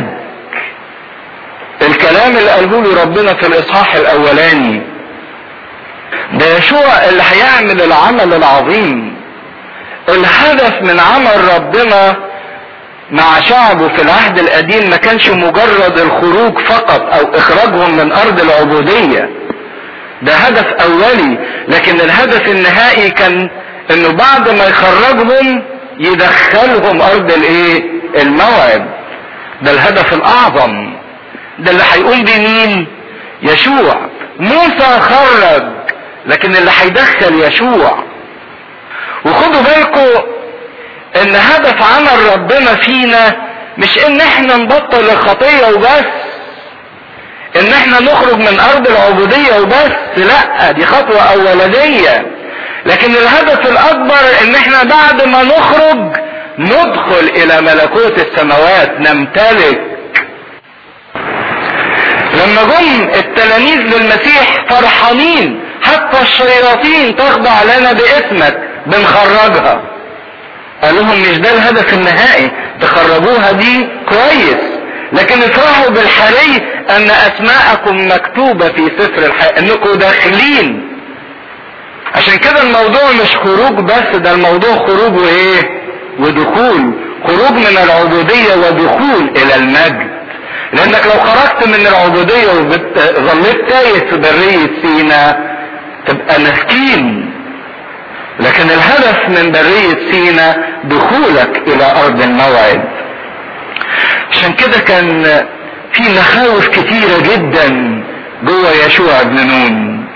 الكلام اللي قاله له ربنا في الاصحاح الاولاني ده يشوع اللي هيعمل العمل العظيم الهدف من عمل ربنا مع شعبه في العهد القديم ما كانش مجرد الخروج فقط او اخراجهم من ارض العبودية ده هدف اولي لكن الهدف النهائي كان انه بعد ما يخرجهم يدخلهم ارض الايه الموعد ده الهدف الاعظم ده اللي هيقوم بمين يشوع موسى خرج لكن اللي هيدخل يشوع وخدوا بالكم ان هدف عمل ربنا فينا مش ان احنا نبطل الخطية وبس ان احنا نخرج من ارض العبودية وبس لا دي خطوة اولانية لكن الهدف الاكبر ان احنا بعد ما نخرج ندخل الى ملكوت السماوات نمتلك لما جم التلاميذ للمسيح فرحانين حتى الشياطين تخضع لنا باسمك بنخرجها قال لهم مش ده الهدف النهائي تخرجوها دي كويس لكن افرحوا بالحري ان اسماءكم مكتوبة في سفر الحياة انكم داخلين عشان كده الموضوع مش خروج بس ده الموضوع خروج وايه ودخول خروج من العبودية ودخول الى المجد لانك لو خرجت من العبودية وظليت تايه في برية سينا تبقى مسكين لكن الهدف من برية سينا دخولك الى ارض الموعد عشان كده كان في مخاوف كتيرة جدا جوه يشوع بن نون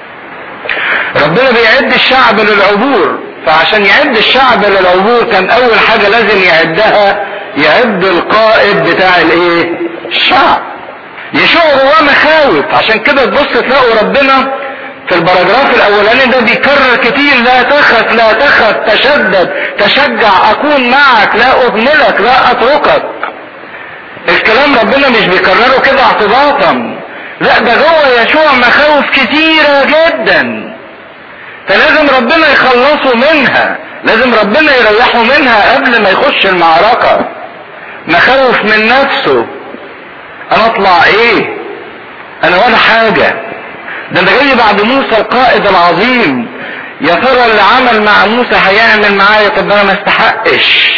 ربنا بيعد الشعب للعبور فعشان يعد الشعب للعبور كان اول حاجة لازم يعدها يعد القائد بتاع الايه الشعب يشوع جواه مخاوف عشان كده تبص تلاقوا ربنا في البراجراف الاولاني ده بيكرر كتير لا تخف لا تخف تشدد تشجع اكون معك لا اهملك لا اتركك الكلام ربنا مش بيكرره كده اعتباطا لا ده جوه يشوع مخاوف كتيرة جدا فلازم ربنا يخلصوا منها لازم ربنا يريحوا منها قبل ما يخش المعركة مخاوف من نفسه انا اطلع ايه انا ولا حاجة ده انا جاي بعد موسى القائد العظيم يا ترى اللي عمل مع موسى هيعمل معايا طب انا ما استحقش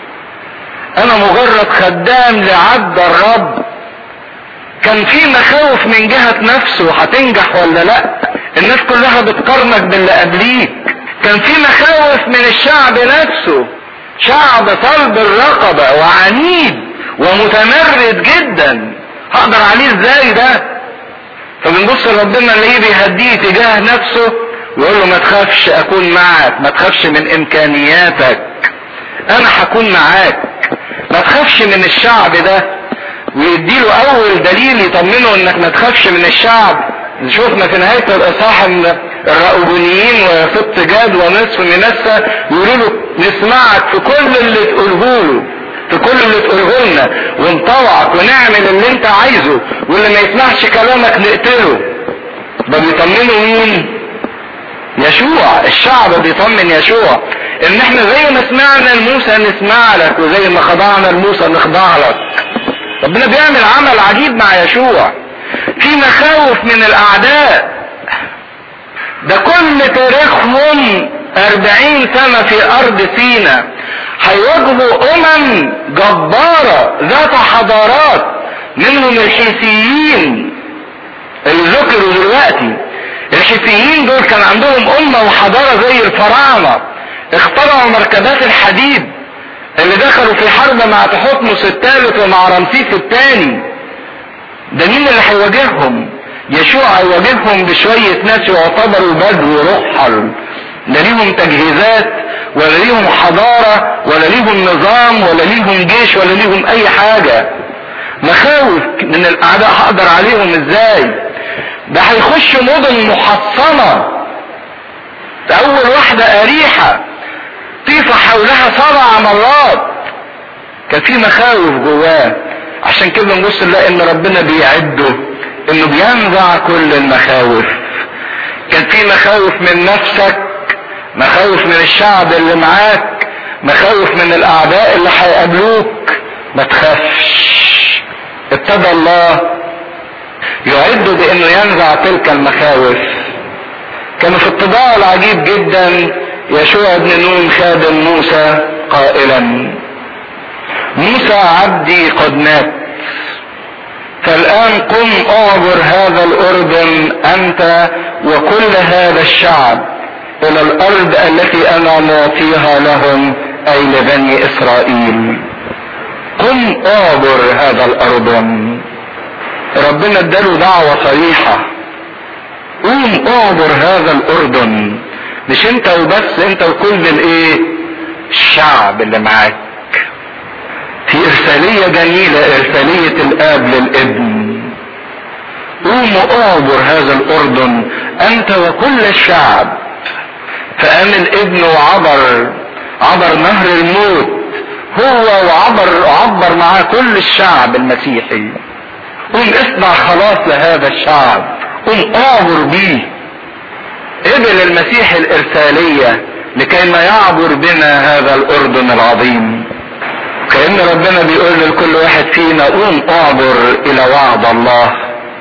انا مجرد خدام لعبد الرب كان في مخاوف من جهة نفسه هتنجح ولا لا الناس كلها بتقارنك باللي قبليك كان في مخاوف من الشعب نفسه شعب صلب الرقبة وعنيد ومتمرد جدا هقدر عليه ازاي ده فبنبص لربنا نلاقيه بيهديه تجاه نفسه ويقول له ما تخافش اكون معك ما تخافش من امكانياتك انا هكون معاك ما تخافش من الشعب ده ويديله اول دليل يطمنه انك ما تخافش من الشعب شفنا في نهاية الاصحاح ان الرأوبنيين وسبط جاد ونصف منسى يقولوا له نسمعك في كل اللي تقوله له في كل اللي تقوله لنا ونطوعك ونعمل اللي انت عايزه واللي ما يسمعش كلامك نقتله ده بيطمنوا مين يشوع الشعب بيطمن يشوع ان احنا زي ما سمعنا لموسى نسمع لك وزي ما خضعنا لموسى نخضع لك ربنا بيعمل عمل عجيب مع يشوع في مخاوف من الاعداء ده كل تاريخهم أربعين سنة في أرض سينا هيواجهوا أمم جبارة ذات حضارات منهم الحيثيين اللي ذكروا دلوقتي الحيثيين دول كان عندهم أمة وحضارة زي الفراعنة اخترعوا مركبات الحديد اللي دخلوا في حرب مع تحتمس الثالث ومع رمسيس الثاني ده مين اللي هيواجههم يشوع هيواجههم بشوية ناس يعتبروا بدو رحل لا ليهم تجهيزات ولا ليهم حضارة ولا ليهم نظام ولا ليهم جيش ولا ليهم اي حاجة مخاوف من الاعداء هقدر عليهم ازاي ده هيخش مدن محصنة اول واحدة اريحة طيف حولها سبع مرات كان في مخاوف جواه عشان كده نبص نلاقي ان ربنا بيعده انه بينزع كل المخاوف كان في مخاوف من نفسك مخاوف من الشعب اللي معاك مخاوف من الاعداء اللي هيقابلوك ما تخافش ابتدى الله يعد بانه ينزع تلك المخاوف كان في الطباع العجيب جدا يشوع بن نون خادم موسى قائلا موسى عبدي قد مات فالآن قم اعبر هذا الأردن أنت وكل هذا الشعب إلى الأرض التي أنا معطيها لهم اي لبني اسرائيل قم اعبر هذا الاردن ربنا اداله دعوة صريحة قوم اعبر هذا الاردن مش انت وبس انت وكل الايه الشعب اللي معاك في ارسالية جميلة ارسالية الاب للابن قوم اعبر هذا الاردن انت وكل الشعب فقام الابن وعبر عبر نهر الموت هو وعبر عبر معاه كل الشعب المسيحي قوم اصنع خلاص لهذا الشعب قوم اعبر بيه قبل المسيح الارسالية لكي ما يعبر بنا هذا الاردن العظيم كأن ربنا بيقول لكل واحد فينا قوم اعبر الى وعد الله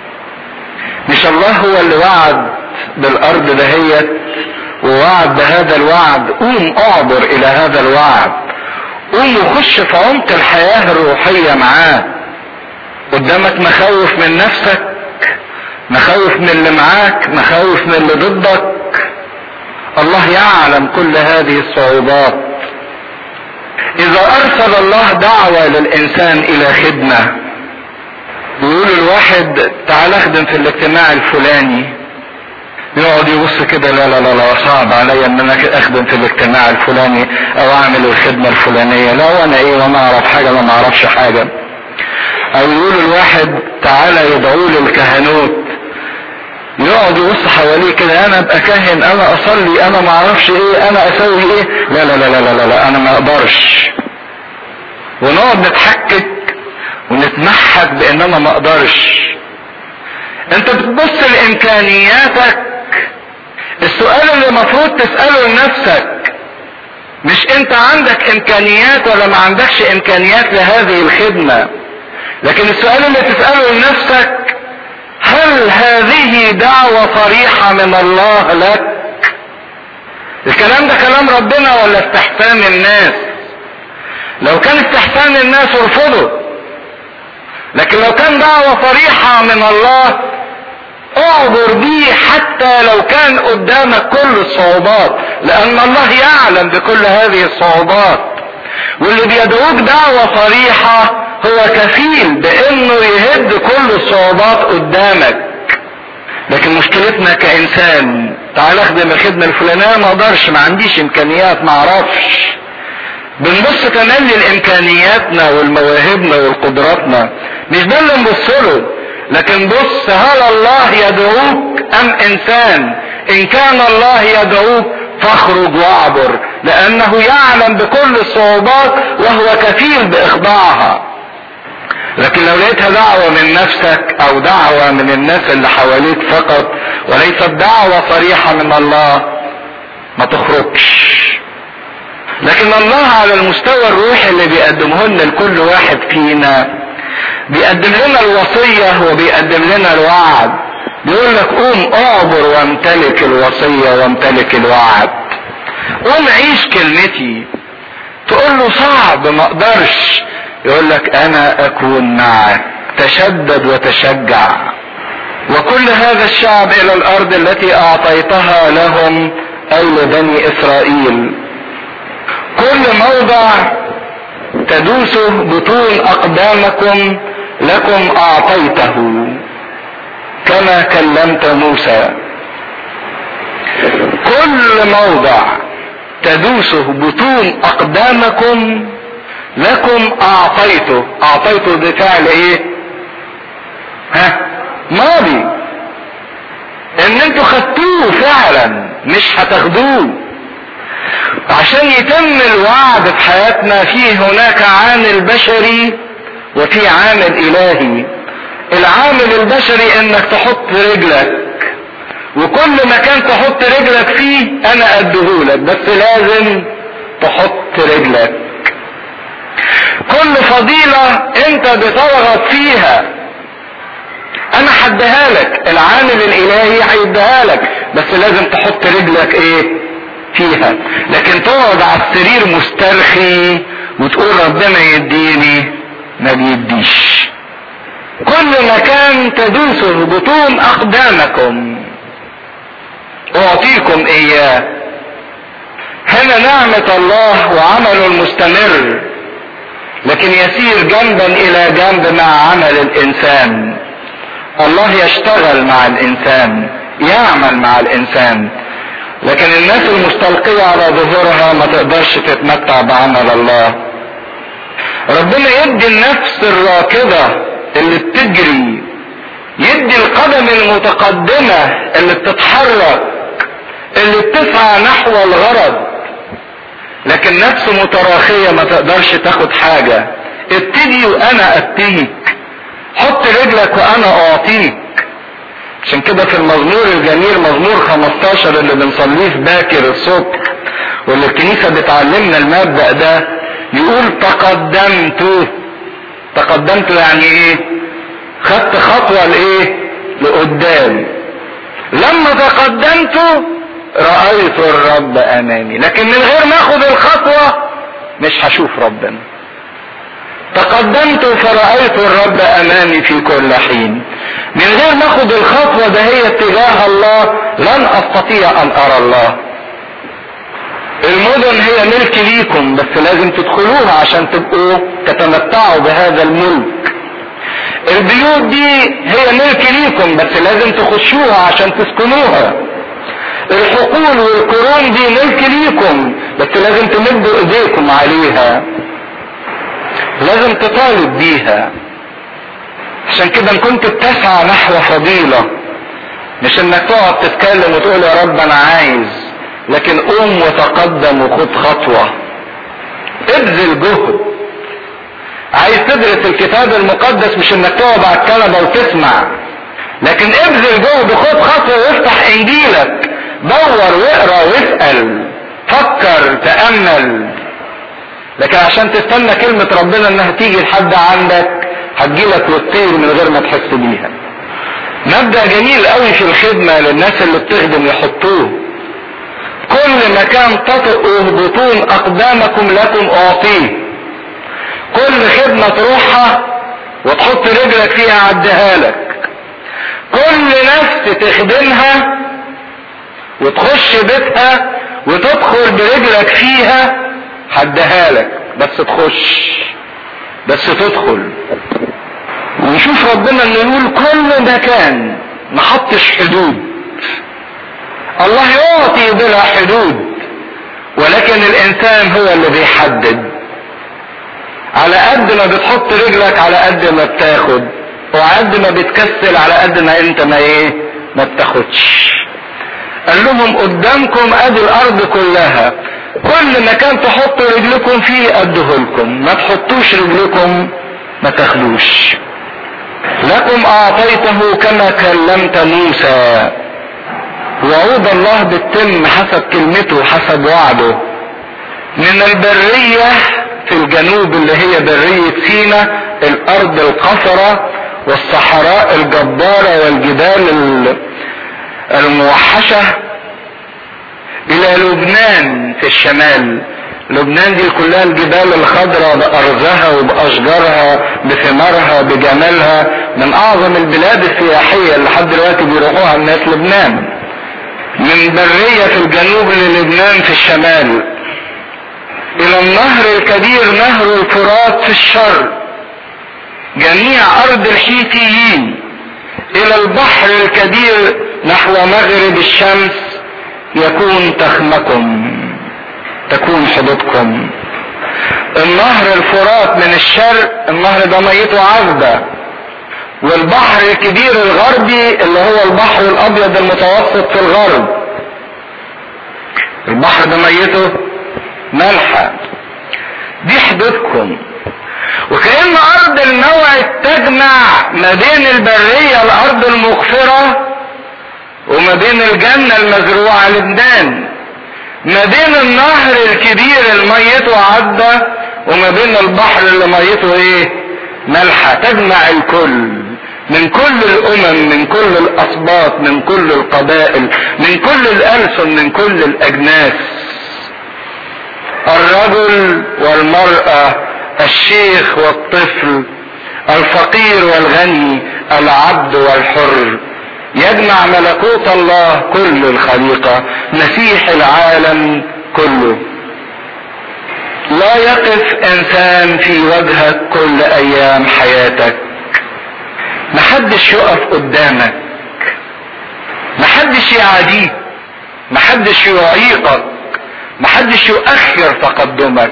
مش الله هو اللي وعد بالارض دهيت ووعد بهذا الوعد قوم اعبر الى هذا الوعد قوم وخش في عمق الحياة الروحية معاه قدامك مخاوف من نفسك مخاوف من اللي معاك مخاوف من اللي ضدك الله يعلم كل هذه الصعوبات اذا ارسل الله دعوة للانسان الى خدمة بيقول الواحد تعال اخدم في الاجتماع الفلاني يقعد يبص كده لا لا لا لا صعب عليا ان انا اخدم في الاجتماع الفلاني او اعمل الخدمة الفلانية لا وانا ايه وانا اعرف حاجة ولا ما اعرفش حاجة او يقول الواحد تعالى يدعو لي الكهنوت يقعد يبص حواليه كده انا ابقى كاهن انا اصلي انا ما اعرفش ايه انا اسوي ايه لا لا لا لا لا, لا, لا انا ما اقدرش ونقعد نتحكك ونتمحك بان انا ما اقدرش انت بتبص لامكانياتك السؤال اللي المفروض تسأله لنفسك مش انت عندك امكانيات ولا ما عندكش امكانيات لهذه الخدمة لكن السؤال اللي تسأله لنفسك هل هذه دعوة صريحة من الله لك الكلام ده كلام ربنا ولا استحسان الناس لو كان استحسان الناس ارفضه لكن لو كان دعوة صريحة من الله اعبر بيه حتى لو كان قدامك كل الصعوبات لان الله يعلم بكل هذه الصعوبات واللي بيدعوك دعوة صريحة هو كفيل بانه يهد كل الصعوبات قدامك لكن مشكلتنا كانسان تعال اخدم الخدمة الفلانية ما اقدرش ما عنديش امكانيات ما اعرفش بنبص كمان لامكانياتنا والمواهبنا والقدراتنا مش ده اللي نبص له لكن بص هل الله يدعوك ام انسان ان كان الله يدعوك فاخرج واعبر لانه يعلم بكل الصعوبات وهو كفيل باخضاعها لكن لو لقيتها دعوة من نفسك او دعوة من الناس اللي حواليك فقط وليست دعوة صريحة من الله ما تخرجش لكن الله على المستوى الروحي اللي بيقدمه لنا لكل واحد فينا بيقدم لنا الوصية وبيقدم لنا الوعد بيقول لك قوم اعبر وامتلك الوصية وامتلك الوعد قوم عيش كلمتي تقول له صعب ما اقدرش يقول لك انا اكون معك تشدد وتشجع وكل هذا الشعب الى الارض التي اعطيتها لهم اي لبني اسرائيل كل موضع تدوسه بطون اقدامكم لكم اعطيته كما كلمت موسى كل موضع تدوسه بطون اقدامكم لكم اعطيته اعطيته ده فعل ايه ها ماضي ان انتوا خدتوه فعلا مش هتاخدوه عشان يتم الوعد في حياتنا في هناك عامل بشري وفي عامل الهي العامل البشري انك تحط رجلك وكل مكان تحط رجلك فيه انا اديهولك بس لازم تحط رجلك كل فضيلة انت بترغب فيها انا حدها لك العامل الالهي هيديها لك بس لازم تحط رجلك ايه فيها لكن تقعد على السرير مسترخي وتقول ربنا يديني ما بيديش كل مكان تدوسه بطون اقدامكم اعطيكم اياه هنا نعمة الله وعمله المستمر لكن يسير جنبا الى جنب مع عمل الانسان الله يشتغل مع الانسان يعمل مع الانسان لكن الناس المستلقية على ظهورها ما تقدرش تتمتع بعمل الله ربنا يدي النفس الراكضة اللي بتجري يدي القدم المتقدمة اللي بتتحرك اللي بتسعى نحو الغرض لكن نفس متراخية ما تقدرش تاخد حاجة ابتدي وانا ابتديك حط رجلك وانا اعطيك عشان كده في المزمور الجميل مزمور 15 اللي بنصليه في باكر الصبح واللي الكنيسة بتعلمنا المبدأ ده يقول تقدمت تقدمت يعني ايه خدت خطوة لايه لقدام لما تقدمت رأيت الرب امامي لكن من غير ما اخد الخطوة مش هشوف ربنا تقدمت فرأيت الرب امامي في كل حين من غير ما اخد الخطوة ده هي اتجاه الله لن استطيع ان ارى الله المدن هي ملك ليكم بس لازم تدخلوها عشان تبقوا تتمتعوا بهذا الملك البيوت دي هي ملك ليكم بس لازم تخشوها عشان تسكنوها الحقول والقرون دي ملك ليكم بس لازم تمدوا ايديكم عليها لازم تطالب بيها عشان كده ان كنت بتسعى نحو فضيلة مش انك تقعد تتكلم وتقول يا رب انا عايز لكن قوم وتقدم وخد خطوة ابذل جهد عايز تدرس الكتاب المقدس مش انك تقعد على الكنبة وتسمع لكن ابذل جهد خد خطوة وافتح انجيلك دور واقرا واسأل فكر تأمل لكن عشان تستنى كلمة ربنا انها تيجي لحد عندك هتجيلك وتطير من غير ما تحس بيها مبدأ جميل قوي في الخدمة للناس اللي بتخدم يحطوه كل مكان تطئوا بطون اقدامكم لكم اعطيه كل خدمة تروحها وتحط رجلك فيها عدها لك كل نفس تخدمها وتخش بيتها وتدخل برجلك فيها حدها لك بس تخش بس تدخل ونشوف ربنا انه يقول كل مكان ما حطش حدود الله يعطي بلا حدود ولكن الانسان هو اللي بيحدد على قد ما بتحط رجلك على قد ما بتاخد وعلى قد ما بتكسل على قد ما انت ما ايه ما بتاخدش قال لهم قدامكم ادي الارض كلها كل مكان تحطوا رجلكم فيه اديه لكم ما تحطوش رجلكم ما تاخدوش لكم اعطيته كما كلمت موسى وعود الله بتتم حسب كلمته حسب وعده من البرية في الجنوب اللي هي برية سينا الارض القصرة والصحراء الجبارة والجبال الموحشة الى لبنان في الشمال لبنان دي كلها الجبال الخضراء بأرزها وبأشجارها بثمارها بجمالها من أعظم البلاد السياحية اللي لحد دلوقتي بيروحوها الناس لبنان من برية في الجنوب للبنان في الشمال إلى النهر الكبير نهر الفرات في الشرق جميع أرض الحيتيين إلى البحر الكبير نحو مغرب الشمس يكون تخمكم تكون حدودكم النهر الفرات من الشرق النهر ده ميته عذبة والبحر الكبير الغربي اللي هو البحر الابيض المتوسط في الغرب البحر ده ميته مالحة دي حدودكم وكأن ارض الموعد تجمع ما بين البرية الارض المغفرة وما بين الجنة المزروعة لبنان ما بين النهر الكبير اللي ميته عدة وما بين البحر اللي ميته ايه ملحة تجمع الكل من كل الامم من كل الاسباط من كل القبائل من كل الالسن من كل الاجناس الرجل والمرأة الشيخ والطفل الفقير والغني العبد والحر يجمع ملكوت الله كل الخليقة مسيح العالم كله لا يقف انسان في وجهك كل ايام حياتك محدش يقف قدامك محدش يعاديك محدش يعيقك محدش يؤخر تقدمك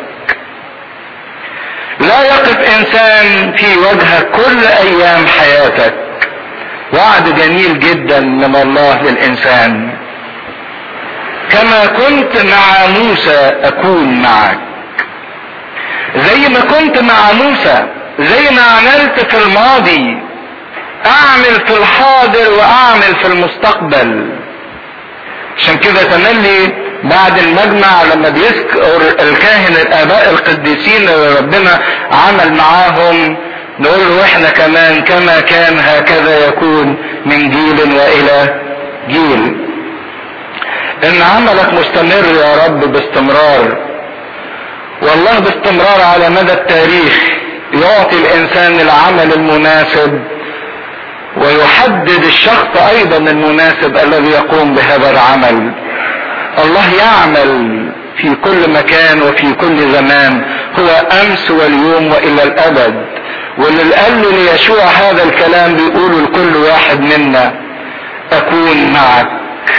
لا يقف انسان في وجهك كل ايام حياتك وعد جميل جدا من الله للانسان كما كنت مع موسى اكون معك زي ما كنت مع موسى زي ما عملت في الماضي اعمل في الحاضر واعمل في المستقبل عشان كده تملي بعد المجمع لما بيذكر الكاهن الاباء القديسين اللي ربنا عمل معاهم نقول له احنا كمان كما كان هكذا يكون من جيل والى جيل ان عملك مستمر يا رب باستمرار والله باستمرار على مدى التاريخ يعطي الانسان العمل المناسب ويحدد الشخص ايضا المناسب الذي يقوم بهذا العمل الله يعمل في كل مكان وفي كل زمان هو امس واليوم والى الابد واللي قال له ليشوع هذا الكلام بيقوله لكل واحد منا اكون معك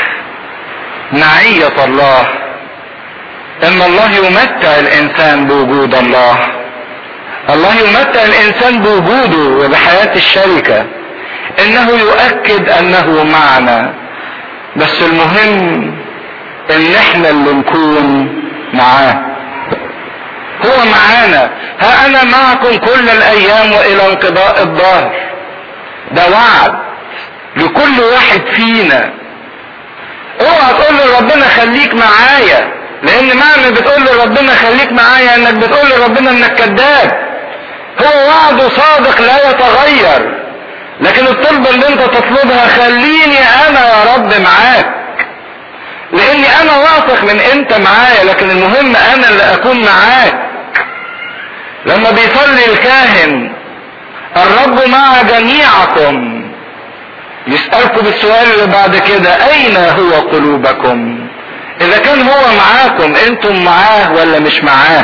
معية الله ان الله يمتع الانسان بوجود الله الله يمتع الانسان بوجوده وبحياة الشركة انه يؤكد انه معنا بس المهم ان احنا اللي نكون معاه هو معانا ها انا معكم كل الايام والى انقضاء الظهر ده وعد لكل واحد فينا اوعى تقول لربنا خليك معايا لان معنى بتقول لربنا خليك معايا انك بتقول لربنا انك كذاب هو وعده صادق لا يتغير لكن الطلبة اللي انت تطلبها خليني انا يا رب معاك لاني انا واثق من انت معايا لكن المهم انا اللي اكون معاك لما بيصلي الكاهن الرب مع جميعكم يسألكم السؤال اللي بعد كده اين هو قلوبكم اذا كان هو معاكم انتم معاه ولا مش معاه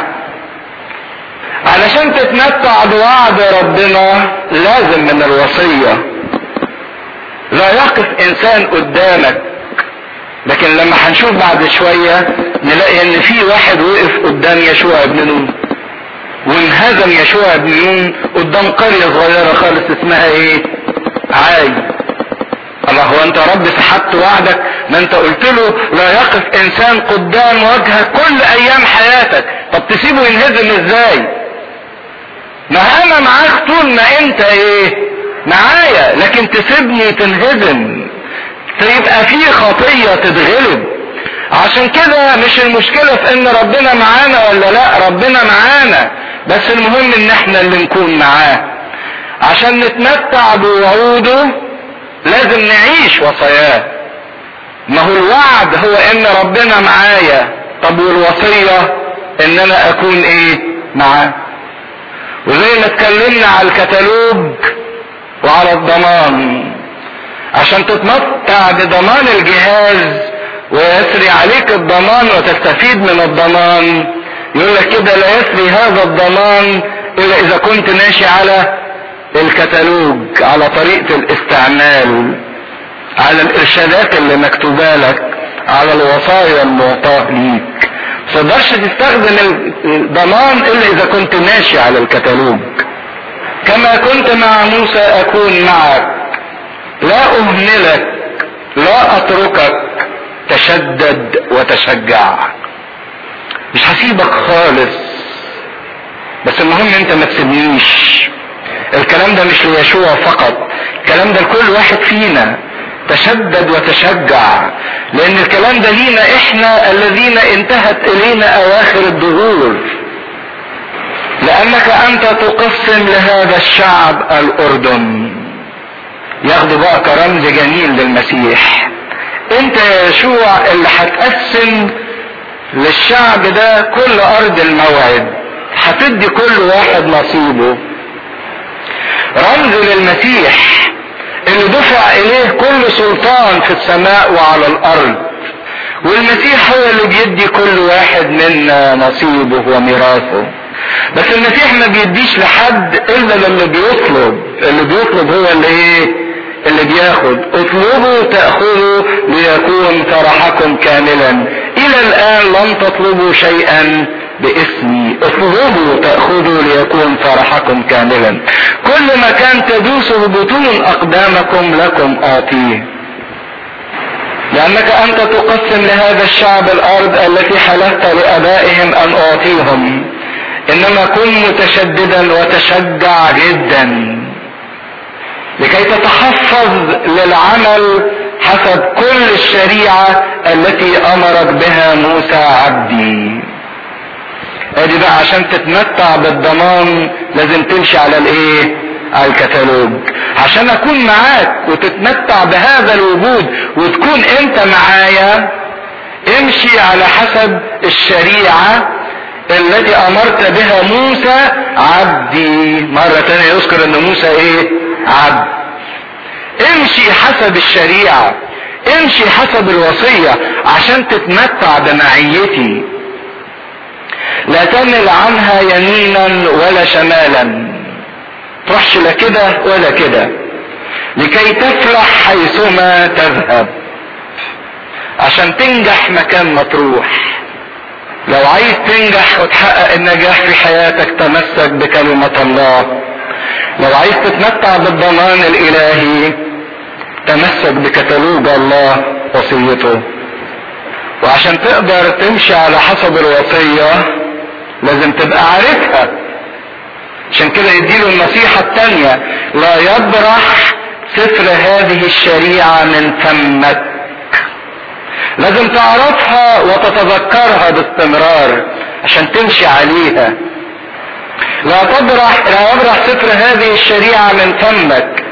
علشان تتمتع بوعد ربنا لازم من الوصية لا يقف انسان قدامك لكن لما هنشوف بعد شوية نلاقي ان في واحد وقف قدام يشوع ابن نون وانهزم يشوع ابن نون قدام قرية صغيرة خالص اسمها ايه عاي الله هو انت رب سحبت وعدك ما انت قلت له لا يقف انسان قدام وجهك كل ايام حياتك طب تسيبه ينهزم ازاي ما انا معاك طول ما انت ايه معايا لكن تسيبني تنهزم فيبقى في خطية تتغلب عشان كده مش المشكلة في ان ربنا معانا ولا لا ربنا معانا بس المهم ان احنا اللي نكون معاه عشان نتمتع بوعوده لازم نعيش وصاياه ما هو الوعد هو ان ربنا معايا طب والوصية ان انا اكون ايه معاه وزي ما اتكلمنا على الكتالوج وعلى الضمان عشان تتمتع بضمان الجهاز ويسري عليك الضمان وتستفيد من الضمان يقول لك كده لا يسري هذا الضمان الا اذا كنت ماشي على الكتالوج على طريقة الاستعمال على الارشادات اللي مكتوبة لك على الوصايا المعطاة ليك تقدرش تستخدم الضمان الا اذا كنت ماشي على الكتالوج كما كنت مع موسى اكون معك لا اهملك لا اتركك تشدد وتشجع مش هسيبك خالص بس المهم انت ما تسيبنيش الكلام ده مش ليشوع فقط الكلام ده لكل واحد فينا تشدد وتشجع لان الكلام ده لينا احنا الذين انتهت الينا اواخر الدهور لانك انت تقسم لهذا الشعب الاردن ياخده بقى كرمز جميل للمسيح انت يا يشوع اللي هتقسم للشعب ده كل ارض الموعد هتدي كل واحد نصيبه رمز للمسيح اللي دفع اليه كل سلطان في السماء وعلى الارض والمسيح هو اللي بيدي كل واحد منا نصيبه وميراثه بس المسيح ما بيديش لحد الا للي بيطلب اللي بيطلب هو اللي ايه اللي بياخد اطلبوا تأخذوا ليكون فرحكم كاملا الى الان لم تطلبوا شيئا باسمي اطلبوا تأخذوا ليكون فرحكم كاملا كل ما كان تدوسه بطون اقدامكم لكم اعطيه لانك انت تقسم لهذا الشعب الارض التي حلفت لابائهم ان اعطيهم انما كن متشددا وتشجع جدا لكي تتحفظ للعمل حسب كل الشريعة التي امرك بها موسى عبدي ادي بقى عشان تتمتع بالضمان لازم تمشي على الايه على الكتالوج عشان اكون معاك وتتمتع بهذا الوجود وتكون انت معايا امشي على حسب الشريعة التي امرت بها موسى عبدي مرة تانية يذكر ان موسى ايه عبد امشي حسب الشريعة امشي حسب الوصية عشان تتمتع بمعيتي لا تمل عنها يمينا ولا شمالا تروحش لا كده ولا كده لكي تفلح حيثما تذهب عشان تنجح مكان ما تروح لو عايز تنجح وتحقق النجاح في حياتك تمسك بكلمة الله لو عايز تتمتع بالضمان الالهي تمسك بكتالوج الله وصيته وعشان تقدر تمشي على حسب الوصية لازم تبقى عارفها عشان كده يديله النصيحة التانية لا يبرح سفر هذه الشريعة من فمك لازم تعرفها وتتذكرها باستمرار عشان تمشي عليها لا تبرح لا يبرح سفر هذه الشريعة من فمك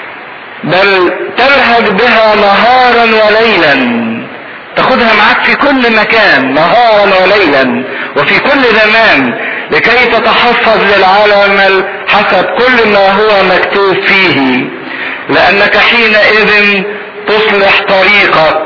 بل تلهج بها نهارا وليلا تاخدها معاك في كل مكان نهارا وليلا وفي كل زمان لكي تتحفظ للعالم حسب كل ما هو مكتوب فيه لانك حينئذ تصلح طريقك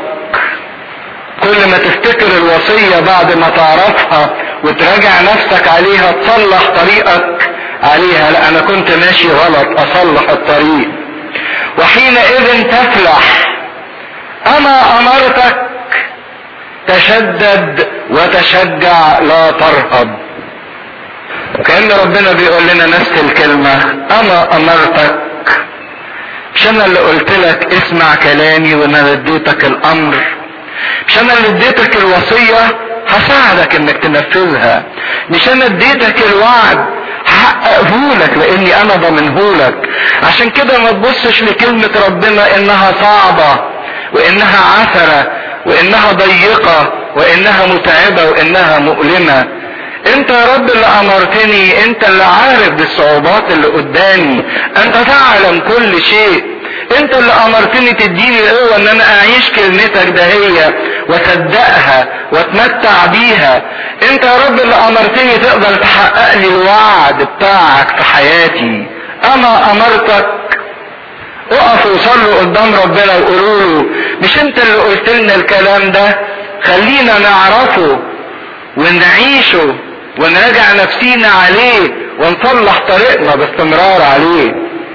كل ما تفتكر الوصية بعد ما تعرفها وتراجع نفسك عليها تصلح طريقك عليها لا انا كنت ماشي غلط اصلح الطريق وحينئذ تفلح انا امرتك تشدد وتشجع لا ترهب كأن ربنا بيقول لنا نفس الكلمة انا امرتك مش انا اللي قلت لك اسمع كلامي وانا اديتك الامر مش انا اللي اديتك الوصية هساعدك انك تنفذها مش انا اديتك الوعد هحققهولك لاني انا ضمنهولك عشان كده ما تبصش لكلمة ربنا انها صعبة وانها عثرة وانها ضيقة وانها متعبة وانها مؤلمة انت يا رب اللي امرتني انت اللي عارف بالصعوبات اللي قدامي انت تعلم كل شيء انت اللي امرتني تديني القوة ان انا اعيش كلمتك دهية واصدقها واتمتع بيها انت يا رب اللي امرتني تقدر تحقق لي الوعد بتاعك في حياتي انا امرتك اقفوا وصلوا قدام ربنا وقولوا له مش انت اللي قلت لنا الكلام ده خلينا نعرفه ونعيشه ونراجع نفسينا عليه ونصلح طريقنا باستمرار عليه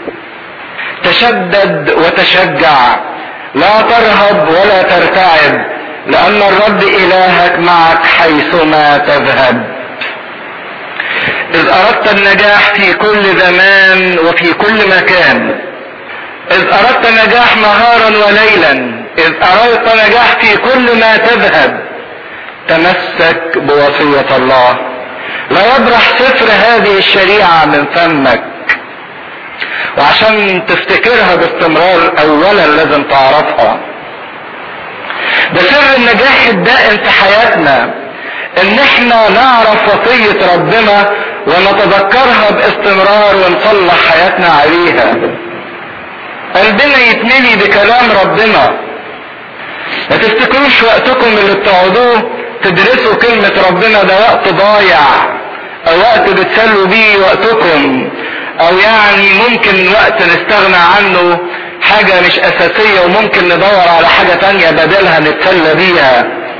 تشدد وتشجع لا ترهب ولا ترتعب لان الرب الهك معك حيثما تذهب اذ اردت النجاح في كل زمان وفي كل مكان اذ اردت نجاح نهارا وليلا اذ اردت نجاح في كل ما تذهب تمسك بوصية الله لا يبرح سفر هذه الشريعة من فمك وعشان تفتكرها باستمرار اولا لازم تعرفها ده سر النجاح الدائم في حياتنا ان احنا نعرف وصية ربنا ونتذكرها باستمرار ونصلح حياتنا عليها قلبنا يتملي بكلام ربنا ما تفتكروش وقتكم اللي بتقعدوه تدرسوا كلمة ربنا ده وقت ضايع او وقت بتسلوا بيه وقتكم او يعني ممكن وقت نستغنى عنه حاجة مش اساسية وممكن ندور على حاجة تانية بدلها نتسلى بيها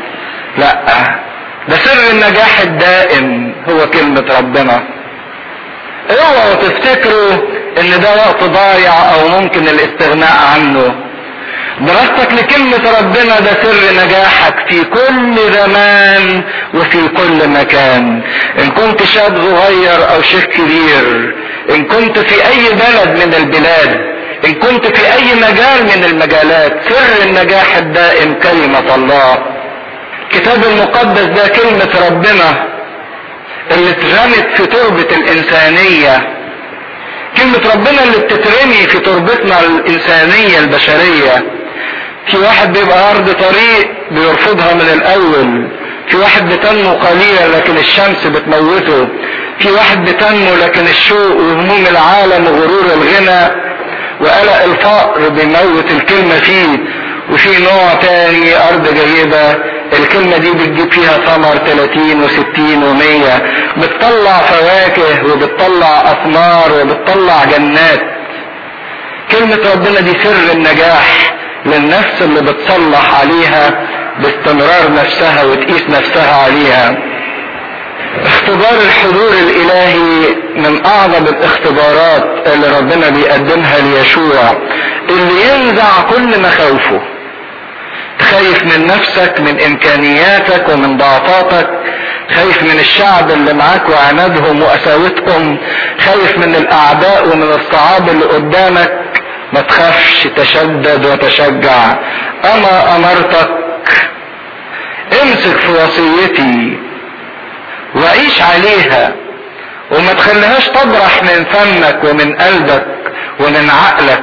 لا ده سر النجاح الدائم هو كلمة ربنا اوعوا تفتكروا ان ده وقت ضايع او ممكن الاستغناء عنه دراستك لكلمة ربنا ده سر نجاحك في كل زمان وفي كل مكان ان كنت شاب صغير او شيخ كبير ان كنت في اي بلد من البلاد ان كنت في اي مجال من المجالات سر النجاح الدائم كلمة الله الكتاب المقدس ده كلمة ربنا اللي اترمت في تربة الانسانية كلمة ربنا اللي بتترمي في تربتنا الانسانية البشرية في واحد بيبقى ارض طريق بيرفضها من الاول في واحد بتنمو قليلا لكن الشمس بتموته في واحد بتنمو لكن الشوق وهموم العالم وغرور الغنى وقلق الفقر بيموت الكلمة فيه وفي نوع تاني ارض جيدة الكلمة دي بتجيب فيها ثمر 30 و60 و100 بتطلع فواكه وبتطلع اثمار وبتطلع جنات كلمة ربنا دي سر النجاح للنفس اللي بتصلح عليها باستمرار نفسها وتقيس نفسها عليها اختبار الحضور الالهي من اعظم الاختبارات اللي ربنا بيقدمها ليشوع اللي ينزع كل مخاوفه خايف من نفسك من امكانياتك ومن ضعفاتك خايف من الشعب اللي معاك وعنادهم وقساوتهم خايف من الاعداء ومن الصعاب اللي قدامك ما تخافش تشدد وتشجع انا امرتك امسك في وصيتي وعيش عليها وما تخليهاش تبرح من فمك ومن قلبك ومن عقلك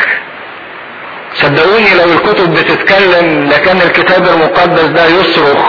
صدقوني لو الكتب بتتكلم لكان الكتاب المقدس ده يصرخ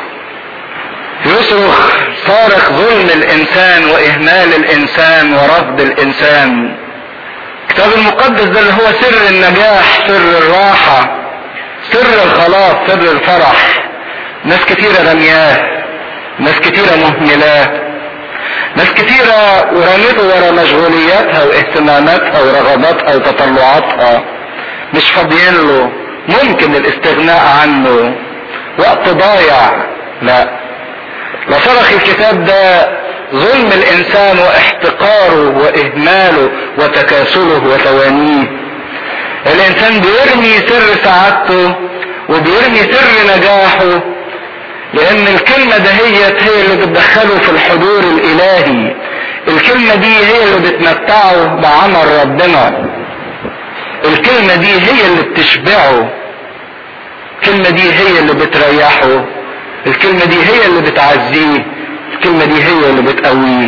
يصرخ صارخ ظلم الانسان واهمال الانسان ورفض الانسان الكتاب المقدس ده اللي هو سر النجاح سر الراحة سر الخلاص سر الفرح ناس كتيرة رمياه ناس كتيرة مهملاه ناس كتيرة ورمته ورا مشغولياتها واهتماماتها ورغباتها وتطلعاتها مش فاضيين له ممكن الاستغناء عنه وقت ضايع لا لا صرخ الكتاب ده ظلم الانسان واحتقاره واهماله وتكاسله وتوانيه الانسان بيرمي سر سعادته وبيرمي سر نجاحه لان الكلمة دهيت هي اللي بتدخله في الحضور الالهي الكلمة دي هي اللي بتمتعه بعمل ربنا الكلمة دي هي اللي بتشبعه الكلمة دي هي اللي بتريحه الكلمة دي هي اللي بتعزيه الكلمة دي هي اللي بتقويه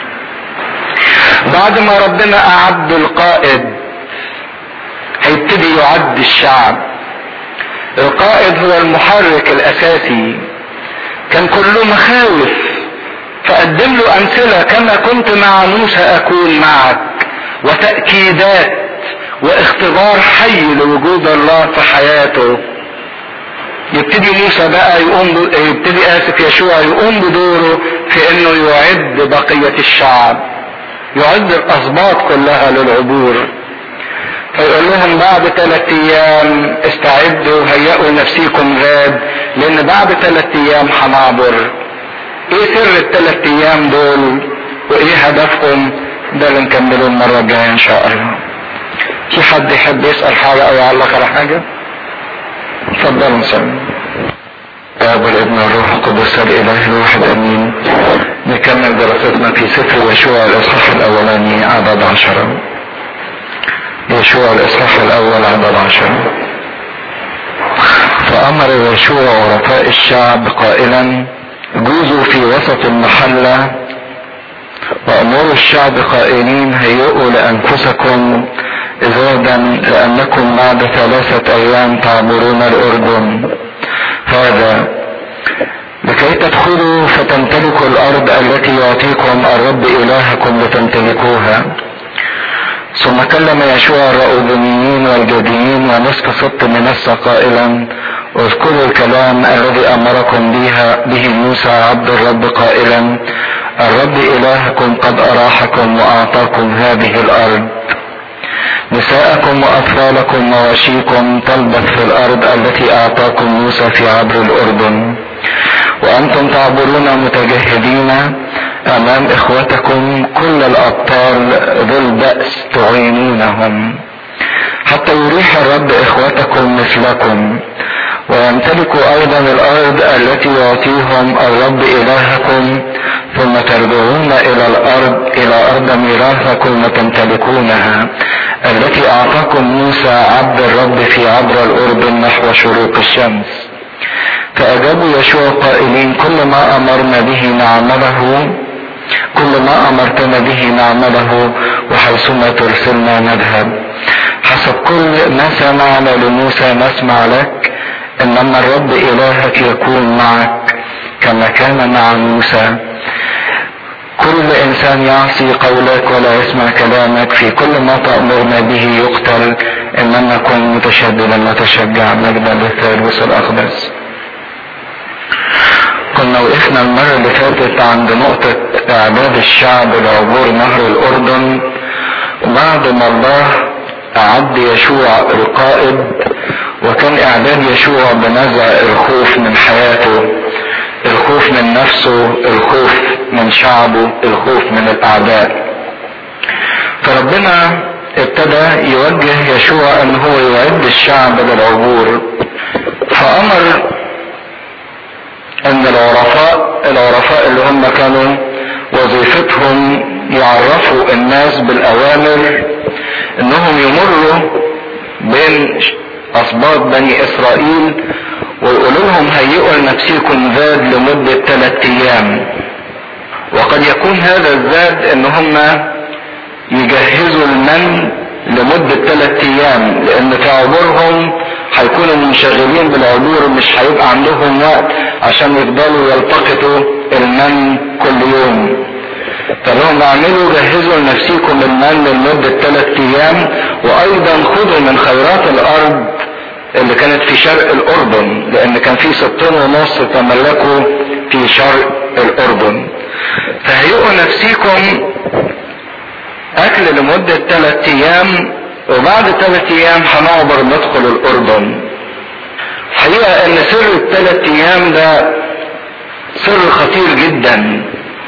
بعد ما ربنا أعد القائد هيبتدي يعد الشعب القائد هو المحرك الأساسي كان كله مخاوف فقدم له أمثلة كما كنت مع موسى أكون معك وتأكيدات واختبار حي لوجود الله في حياته يبتدي موسى بقى يقوم ب... يبتدي اسف يشوع يقوم بدوره في انه يعد بقية الشعب يعد الاسباط كلها للعبور فيقول لهم بعد ثلاث ايام استعدوا هيئوا نفسيكم غاد لان بعد ثلاث ايام هنعبر ايه سر الثلاث ايام دول وايه هدفهم ده اللي نكمله المرة الجاية ان شاء الله في حد يحب يسأل حاجة او يعلق على حاجة اتفضل نسلم الاب والابن والروح القدس الاله الواحد امين نكمل دراستنا في سفر يشوع الاصحاح الاولاني عدد عشرة يشوع الاصحاح الاول عدد عشرة فامر يشوع عرفاء الشعب قائلا جوزوا في وسط المحلة وامروا الشعب قائلين هيئوا لانفسكم زادا لانكم بعد ثلاثة ايام تعبرون الاردن هذا لكي تدخلوا فتمتلكوا الارض التي يعطيكم الرب الهكم لتمتلكوها ثم كلم يشوع الرؤوبيين والجديين ونصف سبط منسى قائلا اذكروا الكلام الذي امركم بها به موسى عبد الرب قائلا الرب الهكم قد اراحكم واعطاكم هذه الارض نساءكم وأطفالكم مواشيكم تلبث في الأرض التي أعطاكم موسى في عبر الأردن وأنتم تعبرون متجهدين أمام إخوتكم كل الأبطال ذو البأس تعينونهم حتى يريح الرب إخوتكم مثلكم ويمتلكوا أيضا الأرض التي يعطيهم الرب إلهكم ثم ترجعون إلى الأرض إلى أرض ميراثكم وتمتلكونها التي أعطاكم موسى عبد الرب في عبر الأردن نحو شروق الشمس فأجابوا يشوع قائلين كل ما أمرنا به نعمله كل ما أمرتنا به نعمله وحيثما ترسلنا نذهب حسب كل ما سمعنا لموسى نسمع لك انما الرب الهك يكون معك كما كان مع موسى كل انسان يعصي قولك ولا يسمع كلامك في كل ما تأمرنا به يقتل انما كن متشددا متشجعا مجدا للثالوث الاقدس كنا وقفنا المرة اللي فاتت عند نقطة اعداد الشعب لعبور نهر الاردن وبعد ما الله اعد يشوع القائد وكان اعداد يشوع بنزع الخوف من حياته الخوف من نفسه الخوف من شعبه الخوف من الاعداء فربنا ابتدى يوجه يشوع ان هو يعد الشعب للعبور فامر ان العرفاء العرفاء اللي هم كانوا وظيفتهم يعرفوا الناس بالاوامر انهم يمروا بين اسباط بني اسرائيل ويقولوا لهم هيئوا لنفسكم زاد لمدة ثلاثة ايام وقد يكون هذا الزاد ان هم يجهزوا المن لمدة ثلاثة ايام لان في عبورهم هيكونوا منشغلين بالعبور مش هيبقى عندهم وقت عشان يفضلوا يلتقطوا المن كل يوم فلهم اعملوا جهزوا لنفسكم المن لمدة ثلاثة ايام وايضا خذوا من خيرات الارض اللي كانت في شرق الاردن لان كان في ستين ونص تملكوا في شرق الاردن فهيئوا نفسكم اكل لمدة ثلاثة ايام وبعد ثلاثة ايام هنعبر ندخل الاردن حقيقة ان سر الثلاث ايام ده سر خطير جدا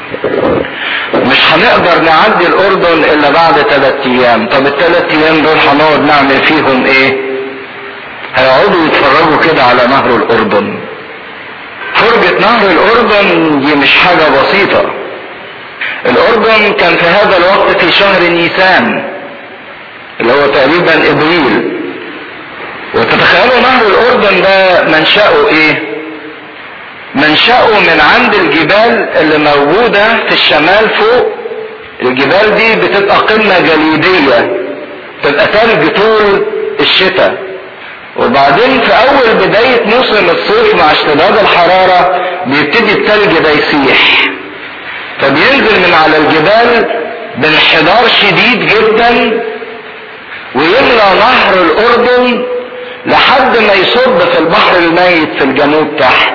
مش هنقدر نعدي الاردن الا بعد ثلاث ايام طب الثلاث ايام دول هنقعد نعمل فيهم ايه هيقعدوا يتفرجوا كده على نهر الاردن فرجة نهر الاردن دي مش حاجة بسيطة الاردن كان في هذا الوقت في شهر نيسان اللي هو تقريبا ابريل وتتخيلوا نهر الاردن ده منشأه ايه منشأه من عند الجبال اللي موجودة في الشمال فوق الجبال دي بتبقى قمة جليدية تبقى ثلج طول الشتاء وبعدين في اول بداية موسم الصيف مع اشتداد الحرارة بيبتدي الثلج ده يسيح فبينزل من على الجبال بانحدار شديد جدا ويملى نهر الاردن لحد ما يصب في البحر الميت في الجنوب تحت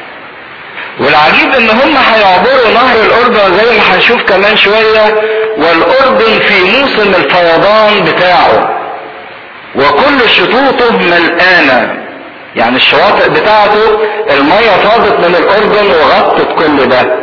والعجيب ان هم هيعبروا نهر الاردن زي ما هنشوف كمان شوية والاردن في موسم الفيضان بتاعه وكل شطوطه ملقانة يعني الشواطئ بتاعته المية فاضت من الاردن وغطت كل ده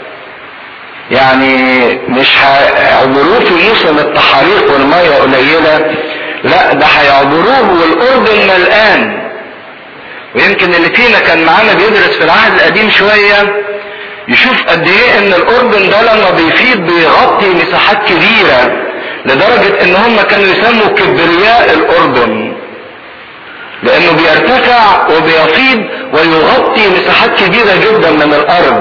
يعني مش هيعبروه في موسم التحاريق والمية قليلة لا ده هيعبروه والاردن ملقان ويمكن اللي فينا كان معانا بيدرس في العهد القديم شوية يشوف قد ايه ان الاردن ده لما بيفيض بيغطي مساحات كبيرة لدرجة ان هم كانوا يسموا كبرياء الاردن لانه بيرتفع وبيفيض ويغطي مساحات كبيرة جدا من الارض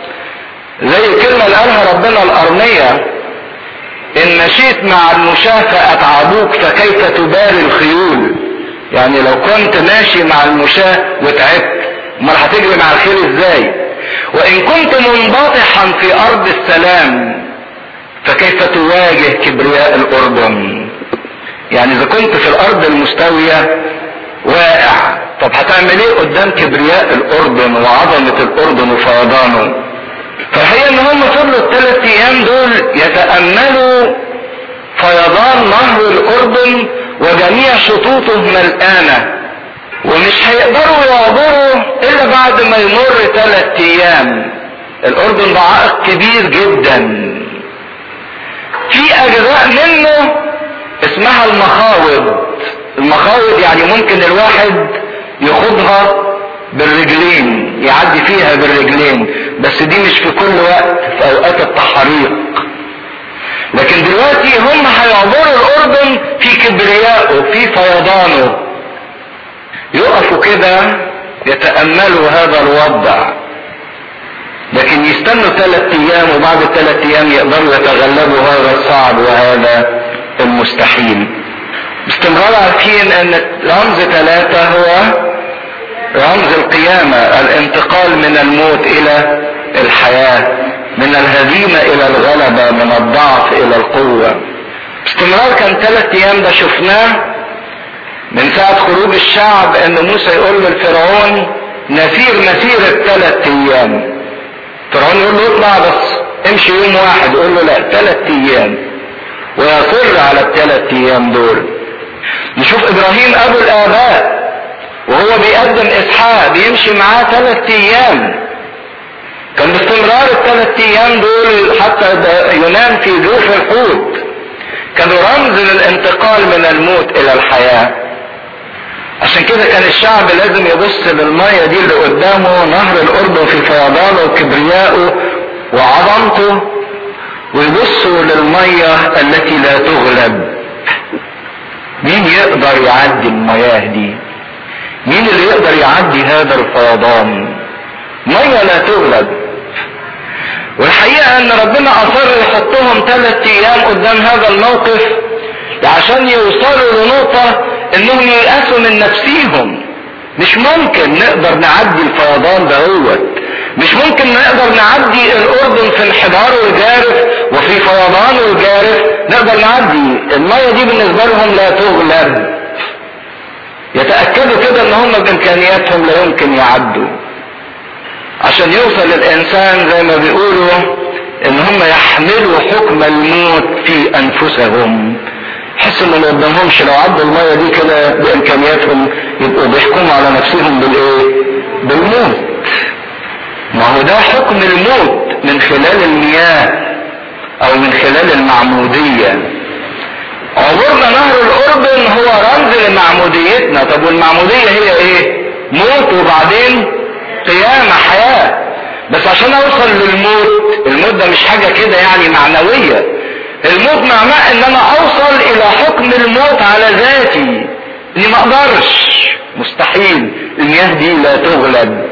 زي الكلمة اللي قالها ربنا الارمية ان مشيت مع المشاة فاتعبوك فكيف تباري الخيول يعني لو كنت ماشي مع المشاة وتعبت امال هتجري مع الخيل ازاي وان كنت منبطحا في ارض السلام فكيف تواجه كبرياء الاردن يعني اذا كنت في الارض المستوية واقع طب هتعمل ايه قدام كبرياء الاردن وعظمة الاردن وفيضانه فالحقيقة ان هم فضلوا الثلاث ايام دول يتأملوا فيضان نهر الاردن وجميع شطوطه ملقانة ومش هيقدروا يعبروا الا بعد ما يمر ثلاث ايام الاردن ده عائق كبير جدا في اجزاء منه اسمها المخاوض المخاوض يعني ممكن الواحد يخوضها بالرجلين يعدي فيها بالرجلين بس دي مش في كل وقت في اوقات التحريق لكن دلوقتي هم هيعبروا الاردن في كبريائه في فيضانه يقفوا كده يتأملوا هذا الوضع لكن يستنوا ثلاث ايام وبعد ثلاث ايام يقدروا يتغلبوا هذا الصعب وهذا المستحيل باستمرار عارفين ان رمز ثلاثة هو رمز القيامة الانتقال من الموت الى الحياة من الهزيمة الى الغلبة من الضعف الى القوة باستمرار كان ثلاث ايام ده شفناه من ساعة خروج الشعب ان موسى يقول للفرعون نسير مسيرة ثلاث ايام فرعون يقول له اطلع بس امشي يوم واحد يقول له لا ثلاث ايام ويصر على الثلاث ايام دول نشوف ابراهيم ابو الاباء وهو بيقدم اسحاق بيمشي معاه ثلاث ايام كان باستمرار الثلاث ايام دول حتى ينام في جوف الحوت كانوا رمز للانتقال من الموت الى الحياه عشان كده كان الشعب لازم يبص للمية دي اللي قدامه نهر الأردن في فيضانه وكبريائه وعظمته ويبصوا للمية التي لا تغلب مين يقدر يعدي المياه دي مين اللي يقدر يعدي هذا الفيضان مية لا تغلب والحقيقة ان ربنا اصر يحطهم ثلاث ايام قدام هذا الموقف عشان يوصلوا لنقطة انهم ييأسوا من نفسيهم مش ممكن نقدر نعدي الفيضان دهوت مش ممكن نقدر نعدي الاردن في انحداره الجارف وفي فيضانه الجارف نقدر نعدي المية دي بالنسبة لهم لا تغلب يتأكدوا كده ان هم بامكانياتهم لا يمكن يعدوا عشان يوصل الانسان زي ما بيقولوا ان هم يحملوا حكم الموت في انفسهم حس ان ما قدامهمش لو عدوا المية دي كده بامكانياتهم يبقوا بيحكموا على نفسهم بالايه بالموت ما هو ده حكم الموت من خلال المياه او من خلال المعمودية عبورنا نهر الاردن هو رمز لمعموديتنا طب والمعمودية هي ايه موت وبعدين قيامة حياة بس عشان اوصل للموت الموت ده مش حاجة كده يعني معنوية الموت معناه ان انا اوصل الى حكم الموت على ذاتي اني ما اقدرش مستحيل المياه دي لا تغلب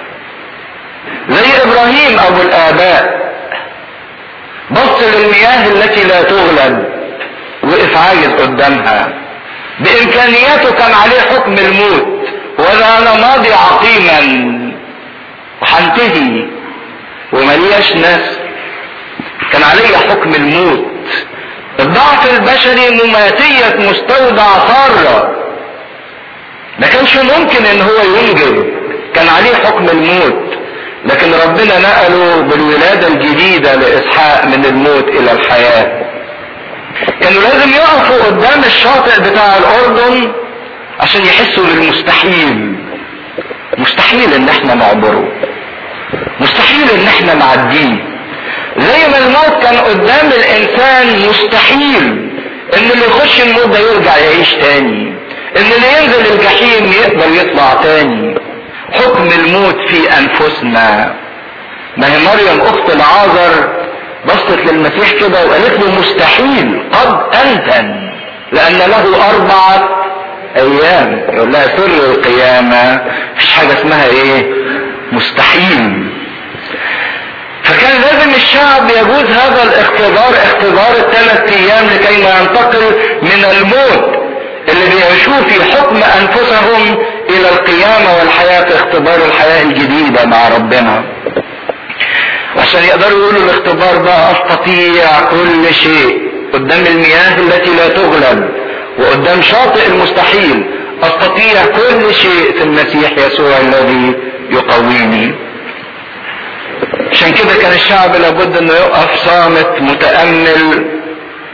زي ابراهيم ابو الاباء بص للمياه التي لا تغلب وقف عاجز قدامها بامكانياته كان عليه حكم الموت وانا انا ماضي عقيما وهنتهي وملياش ناس كان علي حكم الموت الضعف البشري مماتية مستودع سارة ما كانش ممكن ان هو ينجب كان عليه حكم الموت لكن ربنا نقله بالولادة الجديدة لإسحاق من الموت إلى الحياة كانوا لازم يقفوا قدام الشاطئ بتاع الأردن عشان يحسوا بالمستحيل مستحيل ان احنا نعبره مستحيل ان احنا نعديه زي ما الموت كان قدام الانسان مستحيل ان اللي يخش الموت ده يرجع يعيش تاني ان اللي ينزل الجحيم يقدر يطلع تاني حكم الموت في انفسنا ما هي مريم اخت العازر بصت للمسيح كده وقالت له مستحيل قد انتن لان له اربعة ايام يقول لها سر القيامة مفيش حاجة اسمها ايه مستحيل فكان لازم الشعب يجوز هذا الاختبار اختبار الثلاث ايام لكي ما ينتقل من الموت اللي بيعيشوه في حكم انفسهم الى القيامة والحياة في اختبار الحياة الجديدة مع ربنا عشان يقدروا يقولوا الاختبار ده استطيع كل شيء قدام المياه التي لا تغلب وقدام شاطئ المستحيل استطيع كل شيء في المسيح يسوع الذي يقويني عشان كده كان الشعب لابد انه يقف صامت متأمل حتى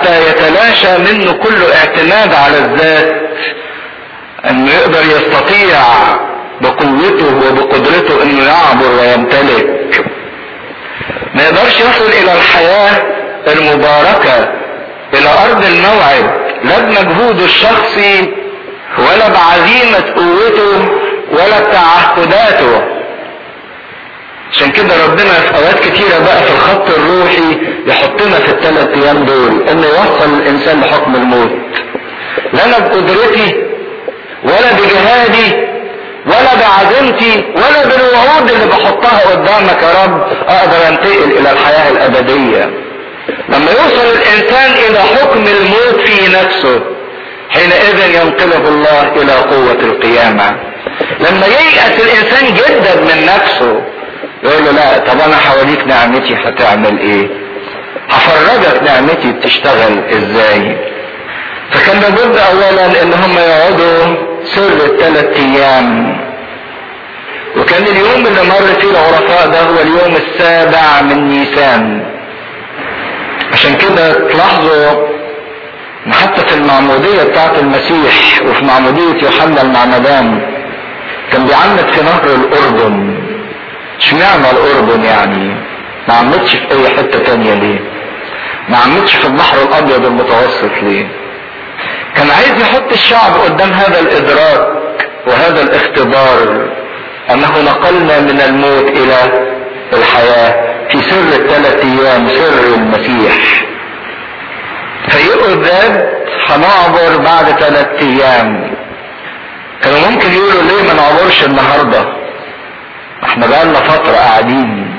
حتى يتلاشى منه كل اعتماد على الذات انه يقدر يستطيع بقوته وبقدرته انه يعبر ويمتلك ما يقدرش يصل الى الحياة المباركة الى ارض الموعد لا بمجهوده الشخصي ولا بعزيمة قوته ولا بتعهداته عشان كده ربنا في اوقات كتيرة بقى في الخط الروحي يحطنا في الثلاث ايام دول انه يوصل الانسان لحكم الموت لا انا بقدرتي ولا بجهادي ولا بعزيمتي ولا بالوعود اللي بحطها قدامك يا رب اقدر انتقل الى الحياة الابدية لما يوصل الانسان الى حكم الموت في نفسه حينئذ ينقلب الله الى قوة القيامة لما ييأس الانسان جدا من نفسه يقول له لا طب انا حواليك نعمتي هتعمل ايه هفرجك نعمتي بتشتغل ازاي فكان لابد اولا ان هم يقعدوا سر الثلاث ايام وكان اليوم اللي مر فيه العرفاء ده هو اليوم السابع من نيسان عشان كده تلاحظوا ان حتى في المعمودية بتاعت المسيح وفي معمودية يوحنا المعمدان كان بيعمد في نهر الاردن اشمعنى الاردن يعني ما عمدش في اي حتة تانية ليه ما عمدش في البحر الابيض المتوسط ليه كان عايز يحط الشعب قدام هذا الادراك وهذا الاختبار انه نقلنا من الموت الى الحياة في سر الثلاث ايام سر المسيح فيقول ذات هنعبر بعد ثلاث ايام كانوا ممكن يقولوا ليه ما نعبرش النهارده احنا بقالنا فترة قاعدين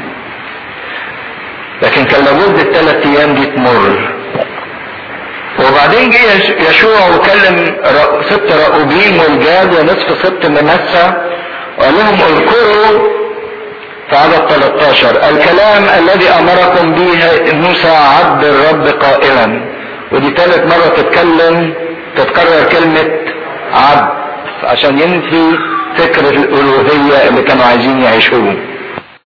لكن كان لابد الثلاث ايام دي تمر وبعدين جه يشوع وكلم ست رأوبيم والجاد ونصف ست منسى وقال لهم اذكروا في عدد 13 الكلام الذي امركم به موسى عبد الرب قائلا ودي ثالث مرة تتكلم تتكرر كلمة عبد عشان ينفي فكر الألوهية اللي كانوا عايزين يعيشوه